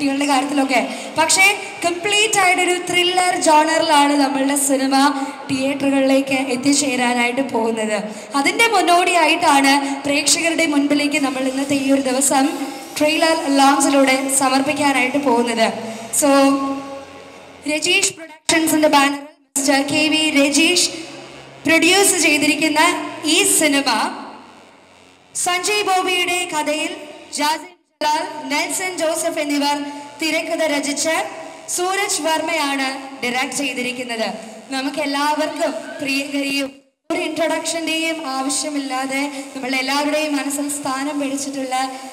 കുട്ടികളുടെ കാര്യത്തിലൊക്കെ പക്ഷേ കംപ്ലീറ്റ് ആയിട്ടൊരു ത്രില്ലർ ജോണറിലാണ് നമ്മളുടെ സിനിമ തിയേറ്ററുകളിലേക്ക് എത്തിച്ചേരാനായിട്ട് പോകുന്നത് അതിൻ്റെ മുന്നോടിയായിട്ടാണ് പ്രേക്ഷകരുടെ മുൻപിലേക്ക് നമ്മൾ ഇന്നത്തെ ഈ ഒരു ദിവസം ട്രെയിലർ ലോഞ്ചിലൂടെ സമർപ്പിക്കാനായിട്ട് പോകുന്നത് സോ രജീഷ് പ്രൊഡക്ഷൻസിന്റെ ബാനറിൽ mister K V Rajeesh produce ചെയ്തിരിക്കുന്ന ഈ സിനിമ സഞ്ജയ് ബോബിയുടെ കഥയിൽ ജാസിം ജലാൽ നെൽസൺ ജോസഫ് എന്നിവർ തിരക്കഥ രചിച്ച് സൂരജ് വർമ്മയാണ് ഡയറക്ട് ചെയ്തിരിക്കുന്നത് നമുക്ക് എല്ലാവർക്കും പ്രിയകരിയും ഒരു ഇൻട്രൊഡക്ഷന്റെയും ആവശ്യമില്ലാതെ നമ്മൾ എല്ലാവരുടെയും മനസ്സിൽ സ്ഥാനം പിടിച്ചിട്ടുള്ള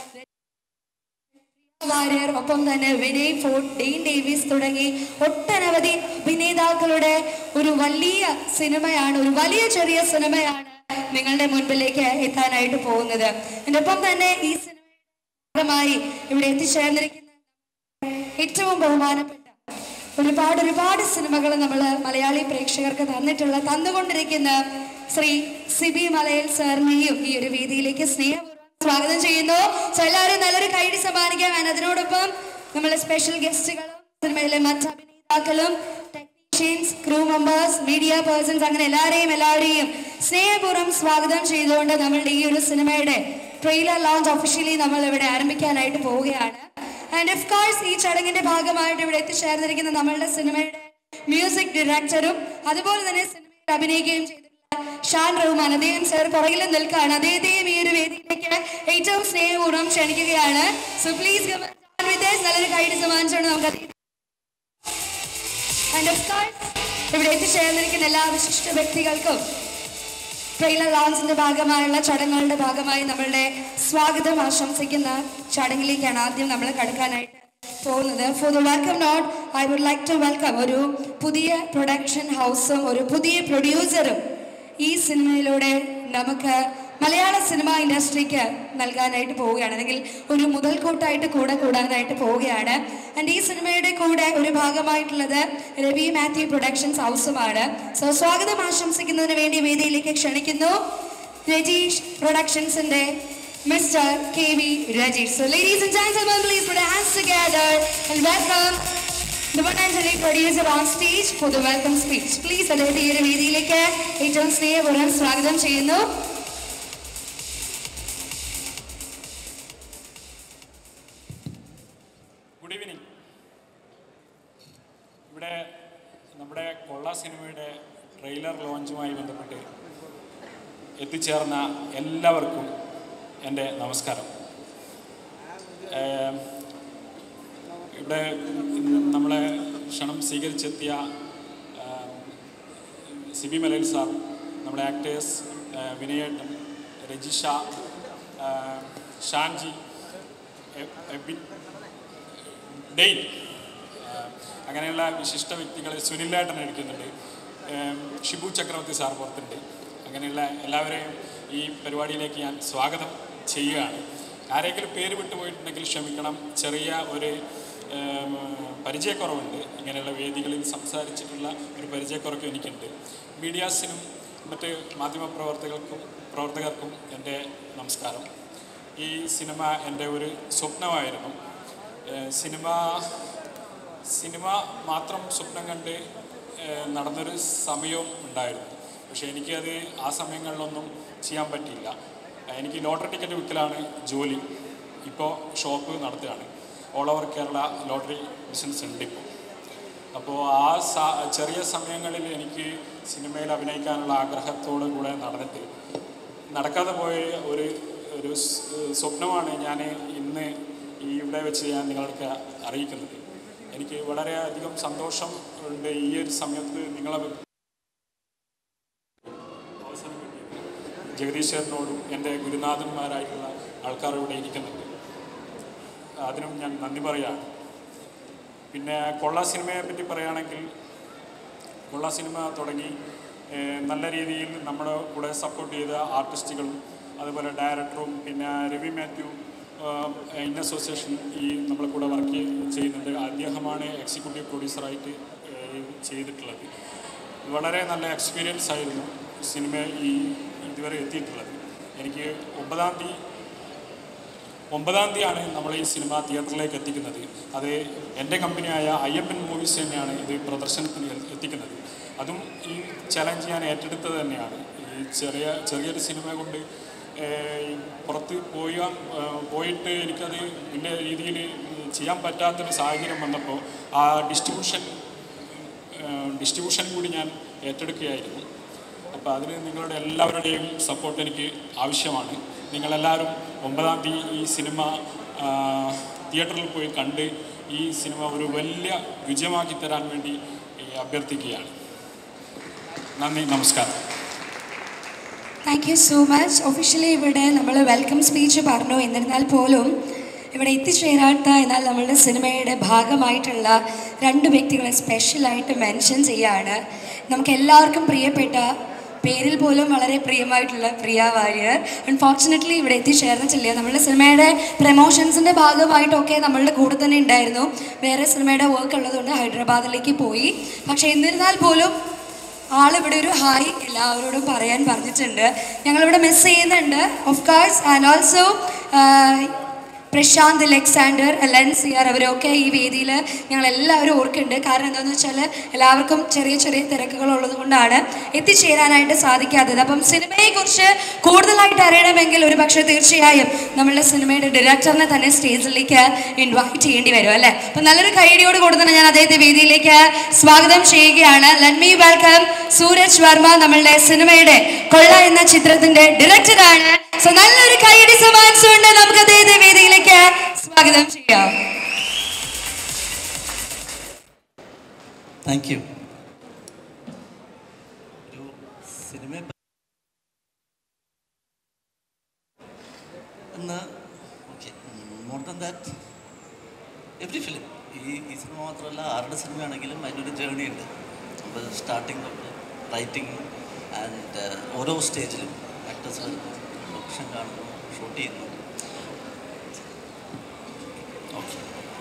വാര്യർ ഒപ്പം തന്നെ വിനയ് ഫോർട്ട് ഡെയിൻ ഡേവിസ് തുടങ്ങി ഒട്ടനവധി അഭിനേതാക്കളുടെ ഒരു വലിയ സിനിമയാണ് ഒരു വലിയ ചെറിയ സിനിമയാണ് നിങ്ങളുടെ മുൻപിലേക്ക് എത്താനായിട്ട് പോകുന്നത് എൻ്റെ ഒപ്പം തന്നെ ഈ സിനിമയുടെ ഇവിടെ എത്തിച്ചേർന്നിരിക്കുന്ന ഏറ്റവും ബഹുമാനപ്പെട്ട ഒരുപാട് ഒരുപാട് സിനിമകൾ നമ്മൾ മലയാളി പ്രേക്ഷകർക്ക് തന്നിട്ടുള്ള തന്നുകൊണ്ടിരിക്കുന്ന ശ്രീ സിബി മലയൽ സാറിനെയും ഈ ഒരു വേദിയിലേക്ക് സ്നേഹപൂർവ്വം സ്വാഗതം ചെയ്യുന്നു സോ എല്ലാവരും നല്ലൊരു കൈഡി സമ്മാനിക്കാൻ വേണം അതിനോടൊപ്പം നമ്മളെ സ്പെഷ്യൽ ഗസ്റ്റുകളും സിനിമയിലെ മറ്റ് അഭിനേതാക്കളും technicians crew members media persons അങ്ങനെ എല്ലാവരെയും എല്ലാവരെയും സ്നേഹപൂർവ്വം സ്വാഗതം ചെയ്തുകൊണ്ട് നമ്മളുടെ ഈ ഒരു സിനിമയുടെ ട്രെയിലർ ലോഞ്ച് ഒഫീഷ്യലി നമ്മൾ ഇവിടെ ആരംഭിക്കാനായിട്ട് പോവുകയാണ് ആൻഡ് ഓഫ് കോഴ്സ് ഈ ചടങ്ങിന്റെ ഭാഗമായിട്ട് ഇവിടെ എത്തിച്ചേർന്നിരിക്കുന്ന നമ്മളുടെ സിനിമയുടെ മ്യൂസിക് ഡയറക്ടറും അതുപോലെ തന്നെ സിനിമയിൽ അഭിനയിക്കുകയും ചെയ്തിട്ടുള്ള ഷാൻ റഹ്മാൻ അദ്ദേഹം സാർ പുറകിലും നിൽക്കുകയാണ് അദ്ദേഹത്തെയും ഈ ഒരു വേദിയിലേക്ക് ഏറ്റവും സ്നേഹപൂർവ്വം ക്ഷണിക്കുകയാണ് സോ പ്ലീസ് നല്ലൊരു കൈഡ് സമ്മാനിച്ചുകൊണ്ട് നമുക്ക് അദ്ദേഹം ആൻഡ് ഓഫ് കോഴ്സ് ഇവിടെ എത്തിച്ചേർന്നിരിക്കുന്ന എല്ലാ വിശിഷ്ട വ്യക്തികൾക്കും ട്രെയിലർ ലോഞ്ചിന്റെ ഭാഗമായുള്ള ചടങ്ങുകളുടെ ഭാഗമായി നമ്മളുടെ സ്വാഗതം ആശംസിക്കുന്ന ചടങ്ങിലേക്കാണ് ആദ്യം നമ്മൾ കടക്കാനായിട്ട് പോകുന്നത് for the welcome note I would like to welcome ഒരു പുതിയ പ്രൊഡക്ഷൻ ഹൗസും ഒരു പുതിയ പ്രൊഡ്യൂസറും ഈ സിനിമയിലൂടെ നമുക്ക് മലയാള സിനിമ ഇൻഡസ്ട്രിക്ക് നൽകാനായിട്ട് പോവുകയാണ് അല്ലെങ്കിൽ ഒരു മുതൽക്കൂട്ടായിട്ട് കൂടെ കൂടാനായിട്ട് പോവുകയാണ് ആൻഡ് ഈ സിനിമയുടെ കൂടെ ഒരു ഭാഗമായിട്ടുള്ളത് രവി മാത്യു പ്രൊഡക്ഷൻസ് ഹൗസുമാണ് സോ സ്വാഗതം ആശംസിക്കുന്നതിന് വേണ്ടി വേദിയിലേക്ക് ക്ഷണിക്കുന്നു രജീഷ് പ്രൊഡക്ഷൻസിന്റെ mister K V Rajeesh so ladies and gentlemen please put your hands together and welcome the one and only producer on stage for the welcome speech. Please അദ്ദേഹത്തെ ഈ ഒരു വേദിയിലേക്ക് ഏറ്റവും സ്നേഹപൂർവ്വം സ്വാഗതം ചെയ്യുന്നു ഗുഡ് ഈവനിങ് ഇവിടെ നമ്മുടെ കൊള്ള സിനിമയുടെ ട്രെയിലർ ലോഞ്ചുമായി ബന്ധപ്പെട്ട് എത്തിച്ചേർന്ന എല്ലാവർക്കും എൻ്റെ നമസ്കാരം ഏം, ഇവിടെ നമ്മളെ ക്ഷണം സ്വീകരിച്ചെത്തിയ ആം, സിബി മലയിൽ സാർ നമ്മുടെ ആക്ടേഴ്സ് വിനയേട്ടൻ രജിഷ ആ, ഷാൻജി എ- എബിൻ ഡെയിൻ ആഹ് അങ്ങനെയുള്ള വിശിഷ്ട വ്യക്തികളെ സുനിലേട്ടൻ എടുക്കുന്നുണ്ട് ഏം, ഷിബു ചക്രവർത്തി സാർ പുറത്തുണ്ട് അങ്ങനെയുള്ള എല്ലാവരെയും ഈ പരിപാടിയിലേക്ക് ഞാൻ സ്വാഗതം ചെയ്യുകയാണ് ആരെങ്കിലും പേര് വിട്ടുപോയിട്ടുണ്ടെങ്കിൽ ക്ഷമിക്കണം ചെറിയ ഒരു ഏം, പരിചയക്കുറവുണ്ട് ഇങ്ങനെയുള്ള വേദികളിൽ സംസാരിച്ചിട്ടുള്ള ഒരു പരിചയക്കുറവ് എനിക്കുണ്ട് മീഡിയാസിനും മറ്റ് മാധ്യമപ്രവർത്തകർക്കും പ്രവർത്തകർക്കും എൻ്റെ നമസ്കാരം ഈ സിനിമ എൻ്റെ ഒരു സ്വപ്നമായിരുന്നു ഏഹ് സിനിമ സിനിമ മാത്രം സ്വപ്നം കണ്ട് ഏഹ് നടന്നൊരു സമയവും ഉണ്ടായിരുന്നു പക്ഷേ എനിക്കത് ആ സമയങ്ങളിലൊന്നും ചെയ്യാൻ പറ്റിയില്ല ഏഹ് എനിക്ക് ലോട്ടറി ടിക്കറ്റ് വിൽക്കലാണ് ജോലി ഇപ്പോൾ ഷോപ്പ് നടത്തുകയാണ് all over Kerala lottery business ഉണ്ട് ഇപ്പോൾ അപ്പോൾ ആ സ ചെറിയ സമയങ്ങളിൽ എനിക്ക് സിനിമയിൽ അഭിനയിക്കാനുള്ള ആഗ്രഹത്തോടു കൂടെ നടന്നിട്ട് നടക്കാതെ പോയ ഒരു ഒരു സ് സ്വപ്നമാണ് ഞാൻ ഇന്ന് ഈ ഇവിടെ വെച്ച് ഞാൻ നിങ്ങൾക്ക് അറിയിക്കുന്നത് എനിക്ക് വളരെയധികം സന്തോഷം ഉണ്ട് ഈ ഒരു സമയത്ത് നിങ്ങളെ അവസരം കിട്ടിയത് ജഗദീശ്വരനോടും എൻ്റെ ഗുരുനാഥന്മാരായിട്ടുള്ള ആൾക്കാർ ഇവിടെ ഇരിക്കുന്നുണ്ട് അതിനും ഞാൻ നന്ദി പറയുകയാണ് പിന്നെ കൊള്ള സിനിമയെ പറ്റി പറയുകയാണെങ്കിൽ കൊള്ള സിനിമ തുടങ്ങി ഏഹ്, നല്ല രീതിയിൽ നമ്മുടെ കൂടെ സപ്പോർട്ട് ചെയ്ത ആർട്ടിസ്റ്റുകളും അതുപോലെ ഡയറക്ടറും പിന്നെ രവി മാത്യു ഇൻ അസോസിയേഷൻ ഈ നമ്മളെ കൂടെ വർക്ക് ചെയ്യുന്നുണ്ട് അദ്ദേഹമാണ് എക്സിക്യൂട്ടീവ് പ്രൊഡ്യൂസറായിട്ട് ഏഹ്, ചെയ്തിട്ടുള്ളത് വളരെ നല്ല എക്സ്പീരിയൻസ് ആയിരുന്നു സിനിമ ഈ ഇതുവരെ എത്തിയിട്ടുള്ളത് എനിക്ക് ഒമ്പതാം തീയതി ഒമ്പതാം തീയതിയാണ് നമ്മൾ ഈ സിനിമ തിയേറ്ററിലേക്ക് എത്തിക്കുന്നത് അത് എൻ്റെ കമ്പനിയായ അയ്യപ്പൻ മൂവീസ് തന്നെയാണ് ഇത് പ്രദർശനത്തിന് എ- എത്തിക്കുന്നത് അതും ഈ ചലഞ്ച് ഞാൻ ഏറ്റെടുത്തത് തന്നെയാണ് ഈ ചെറിയ ചെറിയൊരു സിനിമ കൊണ്ട് ഏഹ്, ഈ പുറത്ത് പോയി പോയിട്ട് എനിക്കത് വലിയ രീതിയിൽ ചെയ്യാൻ പറ്റാത്തൊരു സാഹചര്യം വന്നപ്പോൾ ആ ഡിസ്ട്രിബ്യൂഷൻ ഡിസ്ട്രിബ്യൂഷൻ കൂടി ഞാൻ ഏറ്റെടുക്കുകയായിരുന്നു അപ്പോൾ അതിന് നിങ്ങളുടെ എല്ലാവരുടെയും സപ്പോർട്ട് എനിക്ക് ആവശ്യമാണ് നിങ്ങളെല്ലാവരും ഒമ്പതാം തീയതി ഈ സിനിമ ആ, തിയേറ്ററിൽ പോയി കണ്ട് ഈ സിനിമ ഒരു വലിയ വിജയമാക്കി തരാൻ വേണ്ടി ഈ അഭ്യർത്ഥിക്കുകയാണ് നന്ദി നമസ്കാരം thank you so much officially ഇവിടെ നമ്മൾ വെൽക്കം സ്പീച്ച് പറഞ്ഞു എന്നിരുന്നാൽ പോലും ഇവിടെ എത്തിച്ചേരാത്ത എന്നാൽ നമ്മളുടെ സിനിമയുടെ ഭാഗമായിട്ടുള്ള രണ്ട് വ്യക്തികളെ സ്പെഷ്യലായിട്ട് മെൻഷൻ ചെയ്യാണ് നമുക്ക് എല്ലാവർക്കും പ്രിയപ്പെട്ട പേരിൽ പോലും വളരെ പ്രിയമായിട്ടുള്ള പ്രിയ വാര്യർ അൺഫോർച്ചുനേറ്റ്ലി ഇവിടെ എത്തിച്ചേർന്നിട്ടില്ല നമ്മളുടെ സിനിമയുടെ പ്രമോഷൻസിൻ്റെ ഭാഗമായിട്ടൊക്കെ നമ്മളുടെ കൂടെ തന്നെ ഉണ്ടായിരുന്നു വേറെ സിനിമയുടെ വർക്ക് ഉള്ളതുകൊണ്ട് ഹൈദരാബാദിലേക്ക് പോയി പക്ഷേ എന്നിരുന്നാൽ പോലും ആളിവിടെ ഒരു ഹായ് എല്ലാവരോടും പറയാൻ പറഞ്ഞിട്ടുണ്ട് ഞങ്ങളിവിടെ മിസ് ചെയ്യുന്നുണ്ട് of course and also Prashanth Alexander Alencier അവരൊക്കെ ഈ വേദിയിൽ ഞങ്ങൾ എല്ലാവരും ഓർക്കുന്നുണ്ട് കാരണം എന്താണെന്ന് വെച്ചാൽ എല്ലാവർക്കും ചെറിയ ചെറിയ തിരക്കുകൾ ഉള്ളത് കൊണ്ടാണ് എത്തിച്ചേരാനായിട്ട് സാധിക്കാത്തത് അപ്പം സിനിമയെക്കുറിച്ച് കൂടുതലായിട്ട് അറിയണമെങ്കിൽ ഒരു പക്ഷേ തീർച്ചയായും നമ്മളുടെ സിനിമയുടെ ഡയറക്ടറിനെ തന്നെ സ്റ്റേജിലേക്ക് ഇൻവൈറ്റ് ചെയ്യേണ്ടി വരും അല്ലേ അപ്പം നല്ലൊരു കൈഡിയോട് കൂടെ തന്നെ ഞാൻ അദ്ദേഹത്തെ വേദിയിലേക്ക് സ്വാഗതം ചെയ്യുകയാണ് let me welcome Sooraj Varma നമ്മളുടെ സിനിമയുടെ കൊള്ള എന്ന ചിത്രത്തിന്റെ ഡയറക്ടറാണ് സോ നല്ലൊരു കൈയടി സമ്മാനിച്ചുകൊണ്ട് നമുക്ക് അദ്ദേഹത്തെ വേദിയിലേക്ക് സ്വാഗതം ചെയ്യാം താങ്ക് യു ഒരു സിനിമ എന്ന് okay more than that every film ഈ ഈ സിനിമ മാത്രമല്ല ആരുടെ സിനിമയാണെങ്കിലും അതിനൊരു ജേണി ഉണ്ട് നമ്മൾ സ്റ്റാർട്ടിങ് തൊട്ട് റൈറ്റിംഗ് ആൻഡ് ഓരോ സ്റ്റേജിലും ആക്ടേഴ്സ് ലൊക്കേഷൻ കാണുന്നു ഷൂട്ട് ചെയ്യുന്നു ഓക്കെ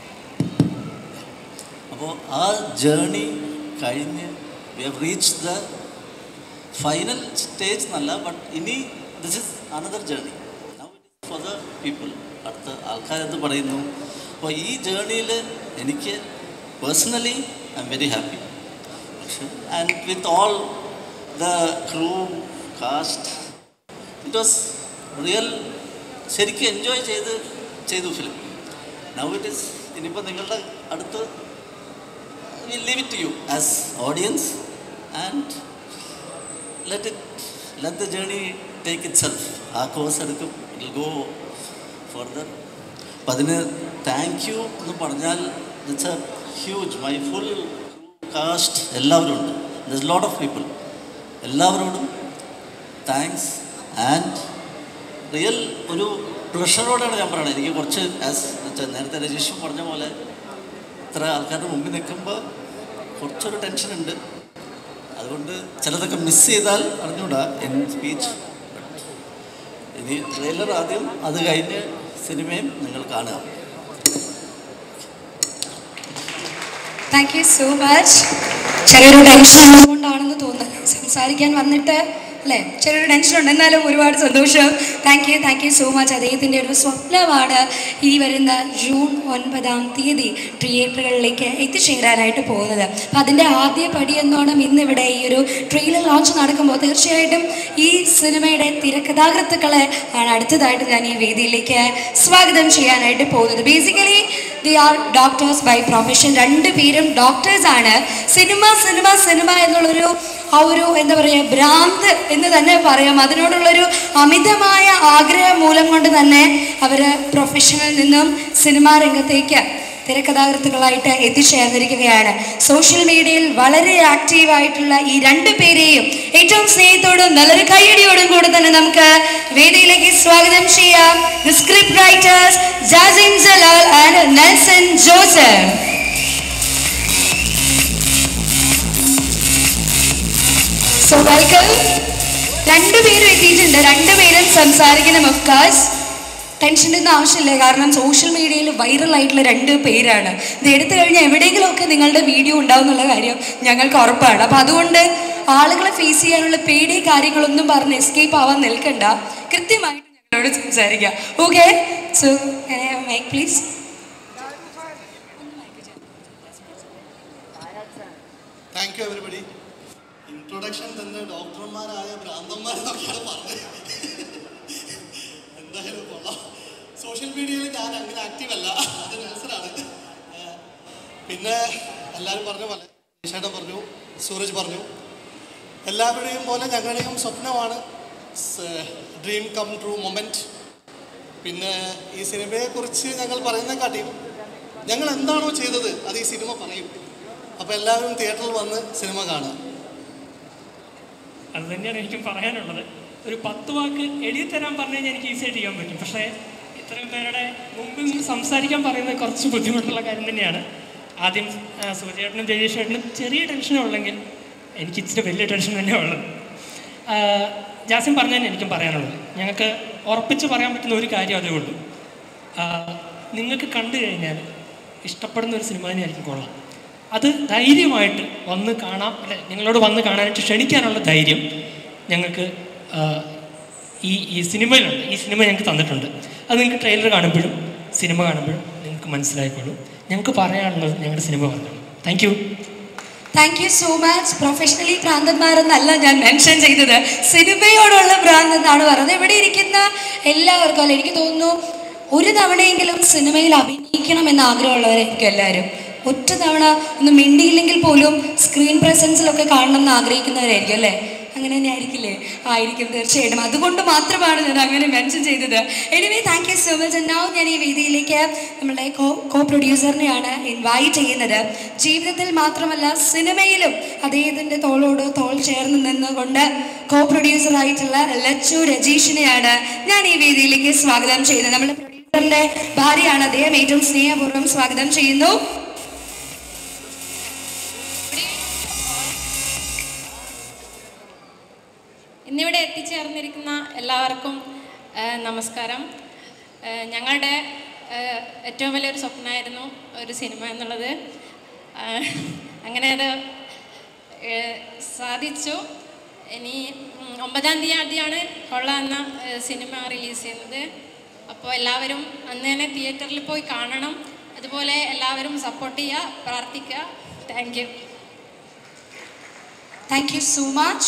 അപ്പോൾ ആ ജേണി കഴിഞ്ഞ് we have reach the final stage എന്നല്ല ബട്ട് ഇനി this is another journey for the people അടുത്ത ആൾക്കാരെന്ത് പറയുന്നു അപ്പോൾ ഈ ജേണിയിൽ എനിക്ക് personally I am very happy പക്ഷേ and with all the crew cast it was real ശരിക്കും എൻജോയ് ചെയ്ത് ചെയ്തു ഫിലിം നൗ ഇറ്റ് ഇസ് ഇനിയിപ്പോൾ നിങ്ങളുടെ അടുത്ത് we leave it to you as audience and let it let the journey take itself ആ course എടുക്കും it go further അപ്പം അതിന് താങ്ക് യു എന്ന് പറഞ്ഞാൽ it's a huge my full cast എല്ലാവരും ഉണ്ട് ദസ് ലോട്ട് ഓഫ് പീപ്പിൾ എല്ലാവരോടും thanks and real ഒരു പ്രഷറോടെയാണ് ഞാൻ പറയുന്നത് എനിക്ക് കുറച്ച് ആസ് നേരത്തെ രജീഷും പറഞ്ഞ പോലെ ഇത്ര ആൾക്കാരുടെ മുമ്പിൽ നിൽക്കുമ്പോൾ കുറച്ചൊരു ടെൻഷൻ ഉണ്ട് അതുകൊണ്ട് ചിലതൊക്കെ മിസ് ചെയ്താൽ അറിഞ്ഞൂടാ എൻ സ്പീച്ച് ഇനി ട്രെയിലർ ആദ്യം അത് കഴിഞ്ഞ് സിനിമയും നിങ്ങൾ കാണുക താങ്ക് യു സോ മച്ച് ചെറിയൊരു ടെൻഷൻ ഉള്ളതുകൊണ്ടാണെന്ന് തോന്നുന്നു സംസാരിക്കാൻ വന്നിട്ട് അല്ലേ ചെറിയൊരു ടെൻഷൻ ഉണ്ട് എന്നാലും ഒരുപാട് സന്തോഷം thank you thank you so much അദ്ദേഹത്തിൻ്റെ ഒരു സ്വപ്നമാണ് ഈ വരുന്ന ജൂൺ ഒൻപതാം തീയതി തിയേറ്ററുകളിലേക്ക് എത്തിച്ചേരാനായിട്ട് പോകുന്നത് അപ്പം അതിൻ്റെ ആദ്യ പടി എന്നോണം ഇന്നിവിടെ ഈ ഒരു ട്രെയിലർ ലോഞ്ച് നടക്കുമ്പോൾ തീർച്ചയായിട്ടും ഈ സിനിമയുടെ തിരക്കഥാകൃത്തുക്കളെ ആണ് അടുത്തതായിട്ട് ഞാൻ ഈ വേദിയിലേക്ക് സ്വാഗതം ചെയ്യാനായിട്ട് പോകുന്നത് basically they are doctors by profession രണ്ട് പേരും ഡോക്ടേഴ്സ് ആണ് സിനിമ സിനിമ സിനിമ എന്നുള്ളൊരു ആ ഒരു എന്താ പറയുക ഭ്രാന്ത് എന്ന് തന്നെ പറയാം അതിനോടുള്ളൊരു അമിതമായ ആഗ്രഹം മൂലം കൊണ്ട് തന്നെ അവർ പ്രൊഫഷനിൽ നിന്നും സിനിമാ രംഗത്തേക്ക് തിരക്കഥാകൃത്തുക്കളായിട്ട് എത്തിച്ചേർന്നിരിക്കുകയാണ് സോഷ്യൽ മീഡിയയിൽ വളരെ ആക്റ്റീവായിട്ടുള്ള ഈ രണ്ട് പേരെയും ഏറ്റവും സ്നേഹത്തോടും നല്ലൊരു കയ്യടിയോടും കൂടെ തന്നെ നമുക്ക് വേദിയിലേക്ക് സ്വാഗതം ചെയ്യാം the script writers Jasin Jalal and Nelson Joseph so welcome രണ്ടുപേരും എത്തിയിട്ടുണ്ട് രണ്ടുപേരും സംസാരിക്കണം ഓഫ് കോഴ്സ് ടെൻഷൻ്റെ ഒന്നും ആവശ്യമില്ല കാരണം സോഷ്യൽ മീഡിയയിൽ വൈറലായിട്ടുള്ള രണ്ട് പേരാണ് ഇത് എടുത്തു കഴിഞ്ഞാൽ എവിടെയെങ്കിലുമൊക്കെ നിങ്ങളുടെ വീഡിയോ ഉണ്ടാവും എന്നുള്ള കാര്യം ഞങ്ങൾക്ക് ഉറപ്പാണ് അപ്പം അതുകൊണ്ട് ആളുകളെ ഫേസ് ചെയ്യാനുള്ള പേടി കാര്യങ്ങളൊന്നും പറഞ്ഞ് എസ്കേപ്പ് ആവാൻ നിൽക്കണ്ട കൃത്യമായിട്ട് ഞങ്ങളോട് സംസാരിക്കാം okay so mike please thank you everybody introduction തന്നെ ഡോക്ടർമാരായ ഭ്രാന്തന്മാരെന്നൊക്കെയാണ് പറഞ്ഞത് എന്തായാലും കൊള്ളാം സോഷ്യൽ മീഡിയയിൽ ഞാൻ അങ്ങനെ ആക്റ്റീവ് അല്ല അത് നെൽസനാണ് ഏഹ് പിന്നെ എല്ലാവരും പറഞ്ഞ പോലെ നിഷേട്ടൻ പറഞ്ഞു സൂരജ് പറഞ്ഞു എല്ലാവരുടെയും പോലെ ഞങ്ങളുടെയും സ്വപ്നമാണ് ഡ്രീം കം ട്രൂ മൊമെൻറ്റ് പിന്നെ ഈ സിനിമയെക്കുറിച്ച് ഞങ്ങൾ പറയുന്നതിനെക്കാട്ടിയും ഞങ്ങൾ എന്താണോ ചെയ്തത് അത് ഈ സിനിമ പറയും അപ്പോൾ എല്ലാവരും തിയേറ്ററിൽ വന്ന് സിനിമ കാണുക അത് തന്നെയാണ് എനിക്കും പറയാനുള്ളത് ഒരു പത്ത് വാക്ക് എഴുതി തരാൻ പറഞ്ഞു കഴിഞ്ഞാൽ എനിക്ക് ഈസിയായിട്ട് ചെയ്യാൻ പറ്റും പക്ഷേ ഇത്രയും പേരുടെ മുമ്പ് നിന്ന് സംസാരിക്കാൻ പറയുന്നത് കുറച്ച് ബുദ്ധിമുട്ടുള്ള കാര്യം തന്നെയാണ് ആദ്യം സൂര്യേട്ടനും ജയേഷേട്ടനും ചെറിയ ടെൻഷനേ ഉള്ളെങ്കിൽ എനിക്ക് ഇച്ചിരി വലിയ ടെൻഷൻ തന്നെയാണ് ഉള്ളത് ആ, ജാസിം പറഞ്ഞതിന് എനിക്കും പറയാനുള്ളത് ഞങ്ങൾക്ക് ഉറപ്പിച്ച് പറയാൻ പറ്റുന്ന ഒരു കാര്യം അതേ ഉള്ളൂ ആ, നിങ്ങൾക്ക് കണ്ടു കഴിഞ്ഞാൽ ഇഷ്ടപ്പെടുന്ന ഒരു സിനിമ തന്നെയായിരിക്കും കൊള്ളാം അത് ധൈര്യമായിട്ട് വന്ന് കാണാം അല്ലെ നിങ്ങളോട് വന്ന് കാണാനായിട്ട് ക്ഷണിക്കാനുള്ള ധൈര്യം ഞങ്ങൾക്ക് ആ, ഈ ഈ സിനിമയിലുണ്ട് ഈ സിനിമ ഞങ്ങൾക്ക് തന്നിട്ടുണ്ട് അത് നിങ്ങൾക്ക് ട്രെയിലർ കാണുമ്പോഴും സിനിമ കാണുമ്പോഴും നിങ്ങൾക്ക് മനസ്സിലായിക്കോളും ഞങ്ങൾക്ക് പറയാനുള്ളത് ഞങ്ങളുടെ സിനിമ പറഞ്ഞോളൂ thank you thank you so much professionally ഭ്രാന്തന്മാരെന്നല്ല ഞാൻ മെൻഷൻ ചെയ്തത് സിനിമയോടുള്ള ഭ്രാന്ത് എന്നാണ് പറഞ്ഞത് ഇവിടെ ഇരിക്കുന്ന എല്ലാവർക്കും അല്ല എനിക്ക് തോന്നുന്നു ഒരു തവണയെങ്കിലും സിനിമയിൽ അഭിനയിക്കണം എന്ന് ആഗ്രഹമുള്ളവരായിരിക്കും എല്ലാവരും ഒറ്റ തവണ ഒന്ന് മിണ്ടിയില്ലെങ്കിൽ പോലും സ്ക്രീൻ പ്രസൻസിലൊക്കെ കാണണം എന്ന് ആഗ്രഹിക്കുന്നവരായിരിക്കും അല്ലേ അങ്ങനെ തന്നെ ആയിരിക്കില്ലേ ആയിരിക്കും തീർച്ചയായിട്ടും അതുകൊണ്ട് മാത്രമാണ് ഞാൻ അങ്ങനെ മെൻഷൻ ചെയ്തത് anyway thank you so much now ഞാൻ ഈ വേദിയിലേക്ക് നമ്മുടെ കോ കോ പ്രൊഡ്യൂസറിനെയാണ് ഇൻവൈറ്റ് ചെയ്യുന്നത് ജീവിതത്തിൽ മാത്രമല്ല സിനിമയിലും അദ്ദേഹത്തിൻ്റെ തോളോട് തോൾ ചേർന്ന് നിന്നുകൊണ്ട് കോ പ്രൊഡ്യൂസറായിട്ടുള്ള ലച്ചു രജീഷിനെയാണ് ഞാൻ ഈ വേദിയിലേക്ക് സ്വാഗതം ചെയ്യുന്നത് നമ്മുടെ പ്രൊഡ്യൂസറിന്റെ ഭാര്യയാണ് അദ്ദേഹം ഏറ്റവും സ്നേഹപൂർവ്വം സ്വാഗതം ചെയ്യുന്നു ഇന്നിവിടെ എത്തിച്ചേർന്നിരിക്കുന്ന എല്ലാവർക്കും ആ, നമസ്കാരം ആ, ഞങ്ങളുടെ ആ, ഏറ്റവും വലിയൊരു സ്വപ്നമായിരുന്നു ഒരു സിനിമ എന്നുള്ളത് ആ, അങ്ങനെ അത് ഏ, സാധിച്ചു ഇനി ഉം, ഒമ്പതാം തീയതിയാണ് കൊള്ള എന്ന ഏ, സിനിമ റിലീസ് ചെയ്യുന്നത് അപ്പോൾ എല്ലാവരും അന്ന് തന്നെ തിയേറ്ററിൽ പോയി കാണണം അതുപോലെ എല്ലാവരും സപ്പോർട്ട് ചെയ്യുക പ്രാർത്ഥിക്കുക thank you thank you so much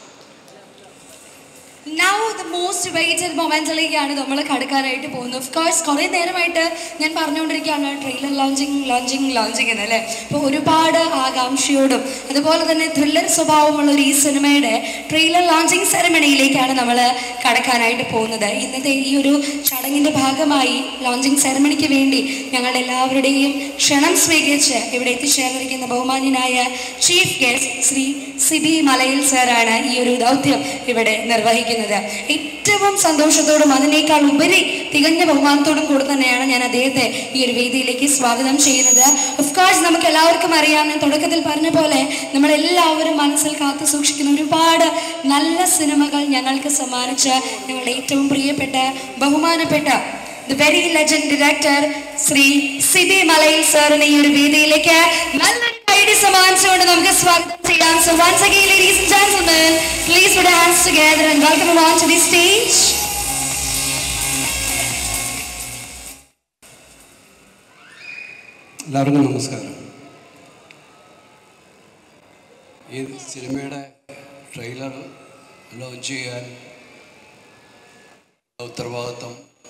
now the most waited മൊമെന്റിലേക്കാണ് നമ്മൾ കടക്കാനായിട്ട് പോകുന്നത് ഓഫ് കോഴ്സ് കുറേ നേരമായിട്ട് ഞാൻ പറഞ്ഞുകൊണ്ടിരിക്കുകയാണ് ട്രെയിലർ ലോഞ്ചിങ് ലോഞ്ചിങ് ലോഞ്ചിങ് എന്നല്ലേ അപ്പോൾ ഒരുപാട് ആകാംക്ഷയോടും അതുപോലെ തന്നെ ത്രില്ലർ സ്വഭാവമുള്ള ഒരു ഈ സിനിമയുടെ ട്രെയിലർ ലോഞ്ചിങ് സെറമണിയിലേക്കാണ് നമ്മൾ കടക്കാനായിട്ട് പോകുന്നത് ഇന്നത്തെ ഈ ഒരു ചടങ്ങിൻ്റെ ഭാഗമായി ലോഞ്ചിങ് സെറമണിക്ക് വേണ്ടി ഞങ്ങളുടെ എല്ലാവരുടെയും ക്ഷണം സ്വീകരിച്ച് ഇവിടെ എത്തിച്ചേർന്നിരിക്കുന്ന ബഹുമാന്യനായ ചീഫ് ഗസ്റ്റ് ശ്രീ സിബി മലയിൽ സാറാണ് ഈ ഒരു ദൗത്യം ഇവിടെ നിർവഹിക്കുന്നത് ഏറ്റവും സന്തോഷത്തോടും അതിനേക്കാൾ ഉപരി തികഞ്ഞ ബഹുമാനത്തോടും കൂടെ തന്നെയാണ് ഞാൻ അദ്ദേഹത്തെ ഈ ഒരു വേദിയിലേക്ക് സ്വാഗതം ചെയ്യുന്നത് ഓഫ് കോഴ്സ് നമുക്ക് എല്ലാവർക്കും അറിയാം ഞാൻ തുടക്കത്തിൽ പറഞ്ഞ പോലെ നമ്മളെല്ലാവരും മനസ്സിൽ കാത്തു സൂക്ഷിക്കുന്ന ഒരുപാട് നല്ല സിനിമകൾ ഞങ്ങൾക്ക് സമ്മാനിച്ച് ഞങ്ങളുടെ ഏറ്റവും പ്രിയപ്പെട്ട ബഹുമാനപ്പെട്ട the very legend director Shri Sibi Malayil സാറിനെ ഈ ഒരു വേദിയിലേക്ക് നല്ലൊരു കൈഡി സമ്മാനിച്ചുകൊണ്ട് നമുക്ക് സ്വാഗതം ചെയ്യാം so once again ladies and gentlemen please put your hands together and welcome him on to the stage എല്ലാവർക്കും നമസ്കാരം ഈ സിനിമയുടെ ട്രെയിലർ ലോഞ്ച് ചെയ്യാൻ ഉത്തരവാദിത്വം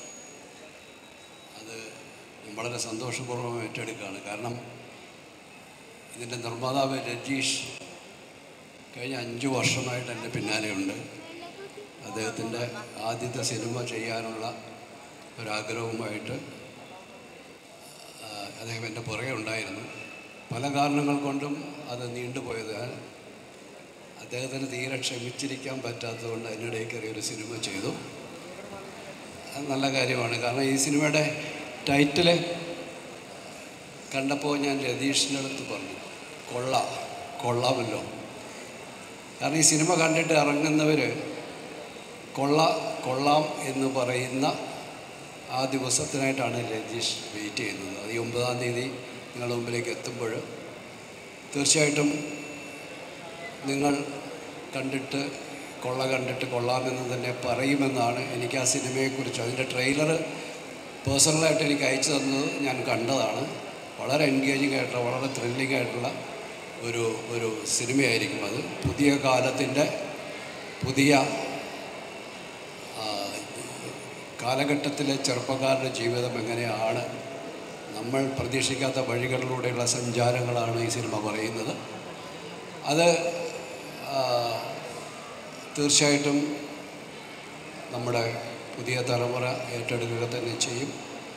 അത് ഞാൻ വളരെ സന്തോഷപൂർവ്വം ഏറ്റെടുക്കുകയാണ് കാരണം ഇതിൻ്റെ നിർമ്മാതാവ് രജീഷ് കഴിഞ്ഞ അഞ്ച് വർഷമായിട്ട് എൻ്റെ പിന്നാലെയുണ്ട് അദ്ദേഹത്തിൻ്റെ ആദ്യത്തെ സിനിമ ചെയ്യാനുള്ള ഒരാഗ്രഹവുമായിട്ട് ആ, അദ്ദേഹം എൻ്റെ പുറകെ ഉണ്ടായിരുന്നു പല കാരണങ്ങൾ കൊണ്ടും അത് നീണ്ടുപോയതിനാൽ അദ്ദേഹത്തിന് തീരെ ക്ഷമിച്ചിരിക്കാൻ പറ്റാത്തതുകൊണ്ട് അതിനിടയിൽ കയറി ഒരു സിനിമ ചെയ്തു അത് നല്ല കാര്യമാണ് കാരണം ഈ സിനിമയുടെ ടൈറ്റിൽ കണ്ടപ്പോൾ ഞാൻ രതീഷിൻ്റെ അടുത്ത് പറഞ്ഞു കൊള്ള കൊള്ളാമല്ലോ കാരണം ഈ സിനിമ കണ്ടിട്ട് ഇറങ്ങുന്നവർ കൊള്ള കൊള്ളാം എന്ന് പറയുന്ന ആ ദിവസത്തിനായിട്ടാണ് രജീഷ് വെയിറ്റ് ചെയ്യുന്നത് അത് ഈ ഒമ്പതാം തീയതി നിങ്ങളുടെ മുമ്പിലേക്ക് എത്തുമ്പോൾ തീർച്ചയായിട്ടും നിങ്ങൾ കണ്ടിട്ട് കൊള്ള കണ്ടിട്ട് കൊള്ളാമെന്ന് തന്നെ പറയുമെന്നാണ് എനിക്ക് ആ സിനിമയെക്കുറിച്ച് അതിൻ്റെ ട്രെയിലർ പേഴ്സണലായിട്ട് എനിക്ക് അയച്ചു തന്നത് ഞാൻ കണ്ടതാണ് വളരെ എൻഗേജിങ് ആയിട്ടുള്ള വളരെ ത്രില്ലിംഗ് ആയിട്ടുള്ള ഒരു ഒരു സിനിമയായിരിക്കും അത് പുതിയ കാലത്തിൻ്റെ പുതിയ ആ, കാലഘട്ടത്തിലെ ചെറുപ്പക്കാരുടെ ജീവിതം എങ്ങനെയാണ് നമ്മൾ പ്രതീക്ഷിക്കാത്ത വഴികളിലൂടെയുള്ള സഞ്ചാരങ്ങളാണ് ഈ സിനിമ പറയുന്നത് അത് ആ, തീർച്ചയായിട്ടും നമ്മുടെ പുതിയ തലമുറ ഏറ്റെടുക്കുക തന്നെ ചെയ്യും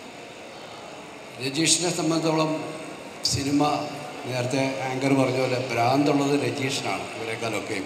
രജീഷിനെ സംബന്ധിച്ചോളം സിനിമ നേരത്തെ ആങ്കർ പറഞ്ഞ പോലെ ഭ്രാന്തുള്ളത് രജീഷിനാണ് ഇവരെക്കാളൊക്കെയും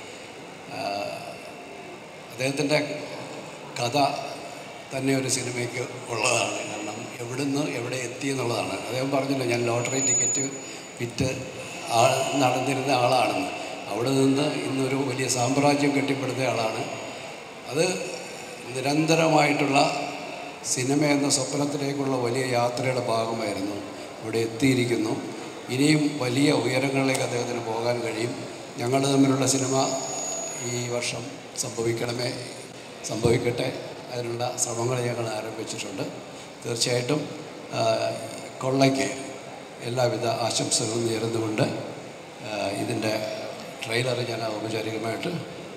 അദ്ദേഹത്തിൻ്റെ കഥ തന്നെ ഒരു സിനിമയ്ക്ക് ഉള്ളതാണ് കാരണം എവിടുന്ന് എവിടെ എത്തി എന്നുള്ളതാണ് അദ്ദേഹം പറഞ്ഞല്ലോ ഞാൻ ലോട്ടറി ടിക്കറ്റ് വിറ്റ് ആ നടന്നിരുന്ന ആളാണെന്ന് അവിടെ നിന്ന് ഇന്നൊരു വലിയ സാമ്രാജ്യം കെട്ടിപ്പടുത്ത ആളാണ് അത് നിരന്തരമായിട്ടുള്ള സിനിമ എന്ന സ്വപ്നത്തിലേക്കുള്ള വലിയ യാത്രയുടെ ഭാഗമായിരുന്നു ഇവിടെ എത്തിയിരിക്കുന്നു ഇനിയും വലിയ ഉയരങ്ങളിലേക്ക് അദ്ദേഹത്തിന് പോകാൻ കഴിയും ഞങ്ങൾ തമ്മിലുള്ള സിനിമ ഈ വർഷം സംഭവിക്കണമേ സംഭവിക്കട്ടെ അതിനുള്ള ശ്രമങ്ങൾ ഞങ്ങൾ ആരംഭിച്ചിട്ടുണ്ട് തീർച്ചയായിട്ടും ആ, കൊള്ളയ്ക്ക് എല്ലാവിധ ആശംസകളും നേരുന്നുകൊണ്ട് ആ, ഇതിൻ്റെ ട്രെയിലർ ഞാൻ ഔപചാരികമായിട്ട്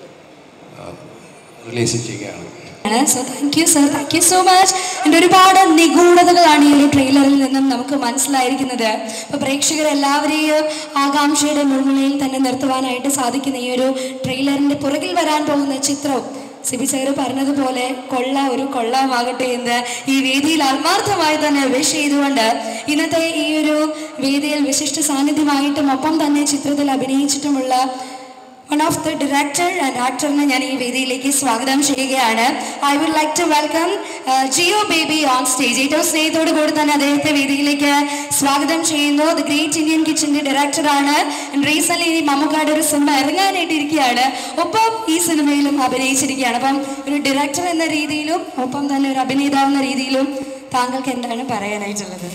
റിലീസ് ചെയ്യുകയാണ് so thank you sir thank you so much എൻ്റെ ഒരുപാട് നിഗൂഢതകളാണ് ഈ ഒരു ട്രെയിലറിൽ നിന്നും നമുക്ക് മനസ്സിലായിരിക്കുന്നത് അപ്പോൾ പ്രേക്ഷകർ എല്ലാവരെയും ആകാംക്ഷയുടെ മുൾമുനയിൽ തന്നെ നിർത്തുവാനായിട്ട് സാധിക്കുന്ന ഈ ഒരു ട്രെയിലറിൻ്റെ പുറകിൽ വരാൻ പോകുന്ന ചിത്രവും സിബി സാറ് പറഞ്ഞതുപോലെ കൊള്ള ഒരു കൊള്ളമാകട്ടെ എന്ന് ഈ വേദിയിൽ ആത്മാർത്ഥമായി തന്നെ വിഷ് ചെയ്തുകൊണ്ട് ഇന്നത്തെ ഈ ഒരു വേദിയിൽ വിശിഷ്ട സാന്നിധ്യമായിട്ടും ഒപ്പം തന്നെ ചിത്രത്തിൽ അഭിനയിച്ചിട്ടുമുള്ള one of the director and ആക്ടറിനെ ഞാൻ ഈ വേദിയിലേക്ക് സ്വാഗതം ചെയ്യുകയാണ് I would like to welcome Jeo Baby on stage ഏറ്റവും സ്നേഹത്തോടു കൂടി തന്നെ അദ്ദേഹത്തെ വേദിയിലേക്ക് സ്വാഗതം ചെയ്യുന്നു ദ ഗ്രേറ്റ് ഇന്ത്യൻ കിച്ചൻ്റെ ഡയറക്ടറാണ് റീസെന്റ് ഈ മമ്മൂക്കാട് ഒരു സിനിമ ഇറങ്ങാനായിട്ട് ഇരിക്കുകയാണ് ഒപ്പം ഈ സിനിമയിലും അഭിനയിച്ചിരിക്കുകയാണ് അപ്പം ഒരു ഡയറക്ടർ എന്ന രീതിയിലും ഒപ്പം തന്നെ ഒരു അഭിനേതാവ് എന്ന രീതിയിലും താങ്കൾക്ക് എന്താണ് പറയാനായിട്ടുള്ളത്